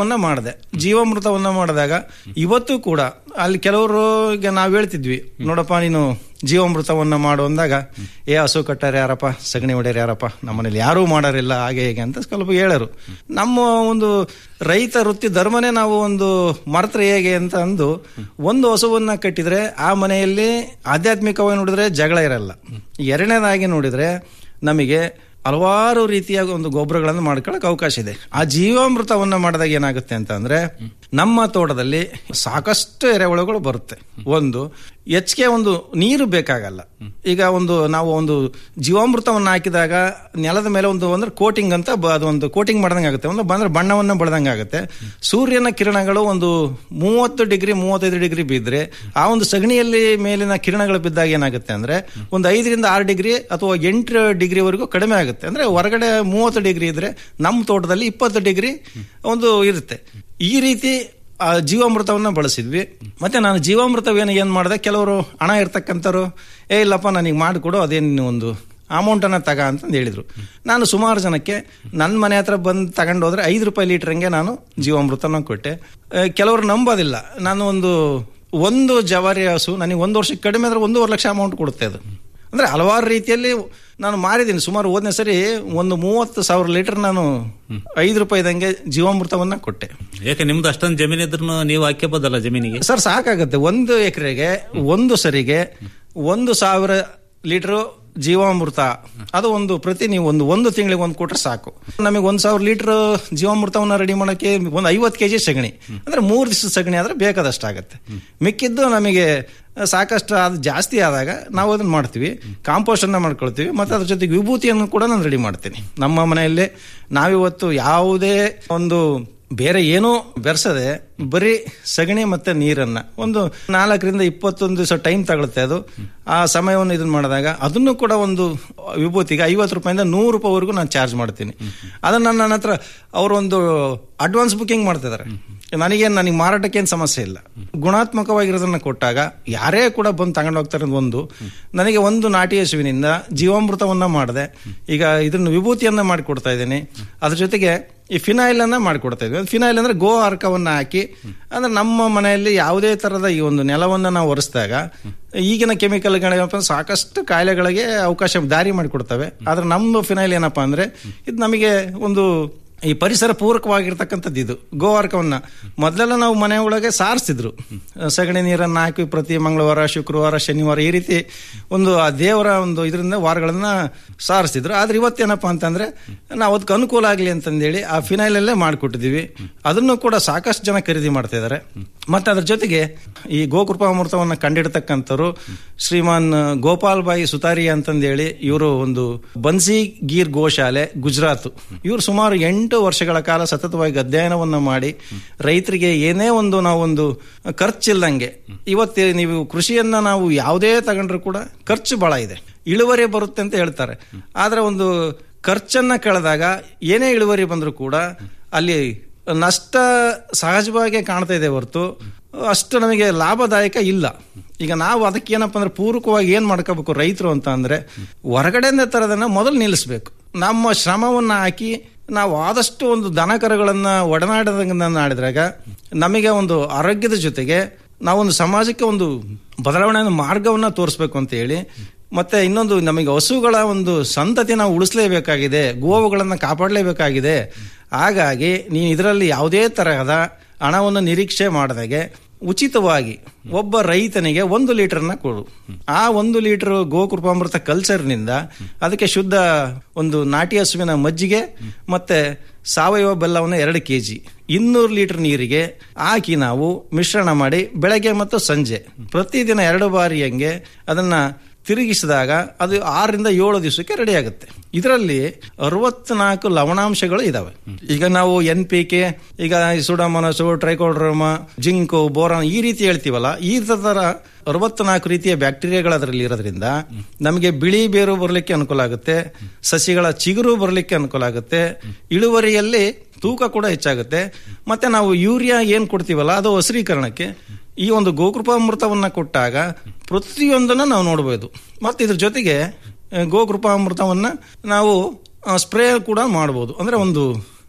ಜೀವಾಮೃತವನ್ನ ಮಾಡಿದೆ ಜೀವಾಮೃತವನ್ನ ಮಾಡಿದಾಗ ಇವತ್ತು ಕೂಡ ಅಲ್ಲಿ ಕೆಲವರು ಈಗ ನಾವು ಹೇಳ್ತಿದ್ವಿ ನೋಡಪ್ಪ ನೀನು ಜೀವಾಮೃತವನ್ನ ಮಾಡು ಅಂದಾಗ ಏ ಹಸು ಕಟ್ಟಾರ ಯಾರಪ್ಪ ಸಗಣಿ ಹೊಡ್ಯಾರ ಯಾರಪ್ಪ ನಮ್ಮನೇಲಿ ಯಾರೂ ಮಾಡಾರಿಲ್ಲ ಹಾಗೆ ಹೇಗೆ ಅಂತ ಸ್ವಲ್ಪ ಹೇಳರು ನಮ್ಮ ಒಂದು ರೈತ ವೃತ್ತಿ ಧರ್ಮನೇ ನಾವು ಒಂದು ಮರೆತ್ರೆ ಹೇಗೆ ಅಂತ ಅಂದು ಒಂದು ಹಸುವನ್ನ ಕಟ್ಟಿದ್ರೆ ಆ ಮನೆಯಲ್ಲಿ ಆಧ್ಯಾತ್ಮಿಕವಾಗಿ ನೋಡಿದ್ರೆ ಜಗಳ ಇರಲ್ಲ ಎರಡನೇದಾಗಿ ನೋಡಿದ್ರೆ ನಮಗೆ ಹಲವಾರು ರೀತಿಯ ಒಂದು ಗೊಬ್ಬರಗಳನ್ನು ಮಾಡ್ಕೊಳ್ಳೋಕೆ ಅವಕಾಶ ಇದೆ ಆ ಜೀವಾಮೃತವನ್ನ ಮಾಡಿದಾಗ ಏನಾಗುತ್ತೆ ಅಂತ ಅಂದ್ರೆ ನಮ್ಮ ತೋಟದಲ್ಲಿ ಸಾಕಷ್ಟು ಎರೆಹುಳುಗಳು ಬರುತ್ತೆ ಒಂದು ಹೆಚ್ಚಿಗೆ ಒಂದು ನೀರು ಬೇಕಾಗಲ್ಲ ಈಗ ಒಂದು ನಾವು ಒಂದು ಜೀವಾಮೃತವನ್ನು ಹಾಕಿದಾಗ ನೆಲದ ಮೇಲೆ ಒಂದು ಅಂದ್ರೆ ಕೋಟಿಂಗ್ ಅಂತ ಬ- ಅದು ಒಂದು ಕೋಟಿಂಗ್ ಮಾಡ್ದಂಗೆ ಆಗುತ್ತೆ ಒಂದು ಬಂದ್ರೆ ಬಣ್ಣವನ್ನ ಬಳ್ದಂಗೆ ಆಗುತ್ತೆ ಸೂರ್ಯನ ಕಿರಣಗಳು ಒಂದು ಮೂವತ್ತು ಡಿಗ್ರಿ ಮೂವತ್ತೈದು ಡಿಗ್ರಿ ಬಿದ್ದರೆ ಆ ಒಂದು ಸಗಣಿಯಲ್ಲಿ ಮೇಲಿನ ಕಿರಣಗಳು ಬಿದ್ದಾಗ ಏನಾಗುತ್ತೆ ಅಂದ್ರೆ ಒಂದು ಐದರಿಂದ ಆರು ಡಿಗ್ರಿ ಅಥವಾ ಎಂಟು ಡಿಗ್ರಿವರೆಗೂ ಕಡಿಮೆ ಆಗುತ್ತೆ ಅಂದ್ರೆ ಹೊರಗಡೆ ಮೂವತ್ತು ಡಿಗ್ರಿ ಇದ್ರೆ ನಮ್ಮ ತೋಟದಲ್ಲಿ ಇಪ್ಪತ್ತು ಡಿಗ್ರಿ ಒಂದು ಇರುತ್ತೆ ಈ ರೀತಿ ಆ ಜೀವಾಮೃತವನ್ನ ಬಳಸಿದ್ವಿ ಮತ್ತೆ ನಾನು ಜೀವಾಮೃತವೇನು ಏನ್ ಮಾಡಿದೆ ಕೆಲವರು ಹಣ ಇರ್ತಕ್ಕಂಥವ್ರು ಏ ಇಲ್ಲಪ್ಪ ನನಗೆ ಮಾಡಿಕೊಡು ಅದೇನು ಒಂದು ಅಮೌಂಟ್ ಅನ್ನ ತಗ ಅಂತಂದು ಹೇಳಿದ್ರು ನಾನು ಸುಮಾರು ಜನಕ್ಕೆ ನನ್ನ ಮನೆ ಹತ್ರ ಬಂದು ತಗೊಂಡು ಹೋದ್ರೆ ಐದು ರೂಪಾಯಿ ಲೀಟರ್ಗೆ ನಾನು ಜೀವಾಮೃತನ ಕೊಟ್ಟೆ ಆ, ಕೆಲವರು ನಂಬೋದಿಲ್ಲ ನಾನು ಒಂದು ಒಂದು ಜವಾರಿ ಹಸು ನನಗೆ ಒಂದು ವರ್ಷಕ್ಕೆ ಕಡಿಮೆ ಅಂದ್ರೆ ಒಂದೂವರೆ ಲಕ್ಷ ಅಮೌಂಟ್ ಕೊಡುತ್ತೆ ಅದು ಅಂದ್ರೆ ಹಲವಾರು ರೀತಿಯಲ್ಲಿ ನಾನು ಮಾರಿದ್ದೀನಿ ಸುಮಾರು ಹೋದನೇ ಸರಿ ಒಂದು ಮೂವತ್ತು ಸಾವಿರ ಲೀಟರ್ ನಾನು ಐದು ರೂಪಾಯಿದಂಗೆ ಜೀವಾಮೃತವನ್ನ ಕೊಟ್ಟೆ ಯಾಕೆ ನಿಮ್ದು ಅಷ್ಟೊಂದು ಜಮೀನಿದ್ರು ನೀವು ಹಾಕ್ಯಬೋದಲ್ಲ ಜಮೀನಿಗೆ ಸರ್ ಸಾಕಾಗುತ್ತೆ ಒಂದು ಎಕರೆಗೆ ಒಂದು ಸರಿಗೆ ಒಂದು ಸಾವಿರ ಲೀಟರ್ ಜೀವಾಮೃತ ಅದು ಒಂದು ಪ್ರತಿ ನೀವು ಒಂದು ಒಂದು ತಿಂಗಳಿಗೆ ಒಂದು ಕೊಟ್ರೆ ಸಾಕು ನಮಗೆ ಒಂದು ಸಾವಿರ ಲೀಟರ್ ಜೀವಾಮೃತವನ್ನ ರೆಡಿ ಮಾಡೋಕ್ಕೆ ಒಂದು ಐವತ್ತು ಕೆಜಿ ಸಗಣಿ ಅಂದ್ರೆ ಮೂರು ದಿವಸ ಸಗಣಿ ಆದ್ರೆ ಬೇಕಾದಷ್ಟಾಗತ್ತೆ ಮಿಕ್ಕಿದ್ದು ನಮಗೆ ಸಾಕಷ್ಟು ಅದು ಜಾಸ್ತಿ ಆದಾಗ ನಾವು ಅದನ್ನ ಮಾಡ್ತೀವಿ ಕಾಂಪೋಸ್ಟ್ ಅನ್ನ ಮಾಡ್ಕೊಳ್ತೀವಿ ಮತ್ತೆ ಅದ್ರ ಜೊತೆಗೆ ವಿಭೂತಿಯನ್ನು ಕೂಡ ನಾನು ರೆಡಿ ಮಾಡ್ತೀನಿ ನಮ್ಮ ಮನೆಯಲ್ಲಿ ನಾವಿವತ್ತು ಯಾವುದೇ ಒಂದು ಬೇರೆ ಏನೂ ಬೆರೆಸದೆ ಬರೀ ಸಗಣಿ ಮತ್ತೆ ನೀರನ್ನ ಒಂದು ನಾಲ್ಕರಿಂದ ಇಪ್ಪತ್ತೊಂದು ದಿವಸ ಟೈಮ್ ತಗೊಳುತ್ತೆ ಅದು ಆ ಸಮಯವನ್ನು ಇದನ್ನ ಮಾಡಿದಾಗ ಅದನ್ನು ಕೂಡ ಒಂದು ವಿಭೂತಿಗೆ ಐವತ್ತು ರೂಪಾಯಿಂದ ನೂರು ರೂಪಾಯಿವರೆಗೂ ನಾನು ಚಾರ್ಜ್ ಮಾಡ್ತೀನಿ ಅದನ್ನ ನನ್ನ ಹತ್ರ ಅವರೊಂದು ಅಡ್ವಾನ್ಸ್ ಬುಕಿಂಗ್ ಮಾಡ್ತಿದ್ದಾರೆ ನನಗೇನು ನನಗೆ ಮಾರಾಟಕ್ಕೆ ಏನು ಸಮಸ್ಯೆ ಇಲ್ಲ ಗುಣಾತ್ಮಕವಾಗಿರೋದನ್ನ ಕೊಟ್ಟಾಗ ಯಾರೇ ಕೂಡ ಬಂದು ತಗೊಂಡು ಹೋಗ್ತಾರೆ ಅಂತ ಒಂದು ನನಗೆ ಒಂದು ನಾಟಿ ಹಸುವಿನಿಂದ ಜೀವಾಮೃತವನ್ನ ಮಾಡಿದೆ ಈಗ ಇದನ್ನ ವಿಭೂತಿಯನ್ನ ಮಾಡಿಕೊಡ್ತಾ ಇದ್ದೀನಿ ಅದ್ರ ಜೊತೆಗೆ ಈ ಫಿನಾಯಿಲ್ ಅನ್ನ ಮಾಡಿಕೊಡ್ತಾ ಇದ್ವಿ ಫಿನಾಯಿಲ್ ಅಂದ್ರೆ ಗೋ ಅರ್ಕವನ್ನ ಹಾಕಿ ಅಂದ್ರೆ ನಮ್ಮ ಮನೆಯಲ್ಲಿ ಯಾವುದೇ ತರದ ಈ ಒಂದು ನೆಲವನ್ನ ನಾವು ಒರೆಸಿದಾಗ ಈಗಿನ ಕೆಮಿಕಲ್ಗಳ ಸಾಕಷ್ಟು ಕಾಯಿಲೆಗಳಿಗೆ ಅವಕಾಶ ದಾರಿ ಮಾಡಿಕೊಡ್ತವೆ ಆದ್ರೆ ನಮ್ಮ ಫಿನಾಯಿಲ್ ಏನಪ್ಪಾ ಅಂದ್ರೆ ಇದು ನಮಗೆ ಒಂದು ಈ ಪರಿಸರ ಪೂರಕವಾಗಿರ್ತಕ್ಕಂಥದ್ದು ಇದು ಗೋವಾರ್ಕವನ್ನ ಮೊದಲೆಲ್ಲ ನಾವು ಮನೆ ಒಳಗೆ ಸಾರಿಸ್ತಿದ್ರು ಸಗಣಿ ನೀರನ್ನು ಹಾಕಿ ಪ್ರತಿ ಮಂಗಳವಾರ ಶುಕ್ರವಾರ ಶನಿವಾರ ಈ ರೀತಿ ಒಂದು ಆ ದೇವರ ಒಂದು ಇದರಿಂದ ವಾರಗಳನ್ನ ಸಾರಿಸ್ತಿದ್ರು ಆದ್ರೆ ಇವತ್ತೇನಪ್ಪ ಅಂತಂದ್ರೆ ನಾವು ಅದಕ್ಕೆ ಅನುಕೂಲ ಆಗಲಿ ಅಂತಂದೇಳಿ ಆ ಫಿನೈಲಲ್ಲೇ ಮಾಡಿಕೊಟ್ಟಿದ್ದೀವಿ ಅದನ್ನು ಕೂಡ ಸಾಕಷ್ಟು ಜನ ಖರೀದಿ ಮಾಡ್ತಾ ಇದ್ದಾರೆ ಮತ್ತೆ ಅದ್ರ ಜೊತೆಗೆ ಈ ಗೋಕೃಪಾಮೃತವನ್ನು ಕಂಡಿಡ್ತಕ್ಕಂಥವ್ರು ಶ್ರೀಮಾನ್ ಗೋಪಾಲ್ ಬಾಯಿ ಸುತಾರಿ ಅಂತಂದೇಳಿ ಇವರು ಒಂದು ಬನ್ಸಿ ಗೀರ್ ಗೋಶಾಲೆ ಗುಜರಾತ್ ಇವರು ಸುಮಾರು ಎಂಟು ವರ್ಷಗಳ ಕಾಲ ಸತತವಾಗಿ ಅಧ್ಯಯನವನ್ನು ಮಾಡಿ ರೈತರಿಗೆ ಏನೇ ಒಂದು ನಾವೊಂದು ಖರ್ಚಿಲ್ದಂಗೆ ಇವತ್ತು ನೀವು ಕೃಷಿಯನ್ನ ನಾವು ಯಾವುದೇ ತಗೊಂಡ್ರು ಕೂಡ ಖರ್ಚು ಬಹಳ ಇದೆ ಇಳುವರಿ ಬರುತ್ತೆ ಅಂತ ಹೇಳ್ತಾರೆ ಆದ್ರೆ ಒಂದು ಖರ್ಚನ್ನ ಕಳೆದಾಗ ಏನೇ ಇಳುವರಿ ಬಂದರೂ ಕೂಡ ಅಲ್ಲಿ ನಷ್ಟ ಸಹಜವಾಗಿ ಕಾಣ್ತಾ ಇದೆ ಹೊರತು ಅಷ್ಟು ನಮಗೆ ಲಾಭದಾಯಕ ಇಲ್ಲ ಈಗ ನಾವು ಅದಕ್ಕೆ ಏನಪ್ಪ ಅಂದ್ರೆ ಪೂರಕವಾಗಿ ಏನ್ ಮಾಡ್ಕೋಬೇಕು ರೈತರು ಅಂತ ಅಂದ್ರೆ ಹೊರಗಡೆಯಿಂದ ತರದನ್ನ ಮೊದಲು ನಿಲ್ಲಿಸ್ಬೇಕು ನಮ್ಮ ಶ್ರಮವನ್ನ ಹಾಕಿ ನಾವು ಆದಷ್ಟು ಒಂದು ದನಕರಗಳನ್ನ ಒಡನಾಡದಂಗ ಮಾಡಿದಾಗ ನಮಗೆ ಒಂದು ಆರೋಗ್ಯದ ಜೊತೆಗೆ ನಾವೊಂದು ಸಮಾಜಕ್ಕೆ ಒಂದು ಬದಲಾವಣೆ ಮಾರ್ಗವನ್ನ ತೋರಿಸ್ಬೇಕು ಅಂತ ಹೇಳಿ ಮತ್ತೆ ಇನ್ನೊಂದು ನಮಗೆ ಹಸುಗಳ ಒಂದು ಸಂತತಿ ನಾವು ಉಳಿಸಲೇಬೇಕಾಗಿದೆ ಗೋವುಗಳನ್ನು ಕಾಪಾಡಲೇಬೇಕಾಗಿದೆ ಹಾಗಾಗಿ ನೀವು ಇದರಲ್ಲಿ ಯಾವುದೇ ತರಹದ ಹಣವನ್ನು ನಿರೀಕ್ಷೆ ಮಾಡಿದಾಗೆ ಉಚಿತವಾಗಿ ಒಬ್ಬ ರೈತನಿಗೆ ಒಂದು ಲೀಟರ್ನ ಕೊಡು ಆ ಒಂದು ಲೀಟರ್ ಗೋಕೃಪಾಮೃತ ಕಲ್ಚರ್ನಿಂದ ಅದಕ್ಕೆ ಶುದ್ಧ ಒಂದು ನಾಟಿ ಹಸುವಿನ ಮಜ್ಜಿಗೆ ಮತ್ತೆ ಸಾವಯವ ಬೆಲ್ಲವನ್ನು ಎರಡು ಕೆ ಜಿ ಇನ್ನೂರು ಲೀಟರ್ ನೀರಿಗೆ ಹಾಕಿ ನಾವು ಮಿಶ್ರಣ ಮಾಡಿ ಬೆಳಗ್ಗೆ ಮತ್ತು ಸಂಜೆ ಪ್ರತಿದಿನ ಎರಡು ಬಾರಿ ಹಂಗೆ ಅದನ್ನ ತಿರುಗಿಸಿದಾಗ ಅದು ಆರರಿಂದ ಏಳು ದಿವಸಕ್ಕೆ ರೆಡಿ ಆಗುತ್ತೆ ಇದರಲ್ಲಿ ಅರವತ್ನಾಲ್ಕು ಲವಣಾಂಶಗಳು ಇದಾವೆ ಈಗ ನಾವು ಎನ್ ಪಿ ಕೆ ಈಗ ಸುಡಮನಸು ಟ್ರೈಕೋಡ್ರಮ ಜಿಂಕು ಬೋರಾನ್ ಈ ರೀತಿ ಹೇಳ್ತೀವಲ್ಲ ಈ ತರ ಅರವತ್ನಾಲ್ಕು ರೀತಿಯ ಬ್ಯಾಕ್ಟೀರಿಯಾಗಳು ಅದರಲ್ಲಿ ಇರೋದ್ರಿಂದ ನಮಗೆ ಬಿಳಿ ಬೇರು ಬರಲಿಕ್ಕೆ ಅನುಕೂಲ ಆಗುತ್ತೆ ಸಸಿಗಳ ಚಿಗುರು ಬರಲಿಕ್ಕೆ ಅನುಕೂಲ ಆಗುತ್ತೆ ಇಳುವರಿಯಲ್ಲಿ ತೂಕ ಕೂಡ ಹೆಚ್ಚಾಗುತ್ತೆ ಮತ್ತೆ ನಾವು ಯೂರಿಯಾ ಏನ್ ಕೊಡ್ತೀವಲ್ಲ ಅದು ಹಸಿರೀಕರಣಕ್ಕೆ ಈ ಒಂದು ಗೋಕೃಪಾಮೃತವನ್ನ ಕೊಟ್ಟಾಗ ಪ್ರತಿಯೊಂದನ್ನು ನಾವು ನೋಡಬಹುದು ಮತ್ತೆ ಇದ್ರ ಜೊತೆಗೆ ಆ, ಗೋಕೃಪಾಮೃತವನ್ನ ನಾವು ಸ್ಪ್ರೇ ಕೂಡ ಮಾಡಬಹುದು ಅಂದ್ರೆ ಒಂದು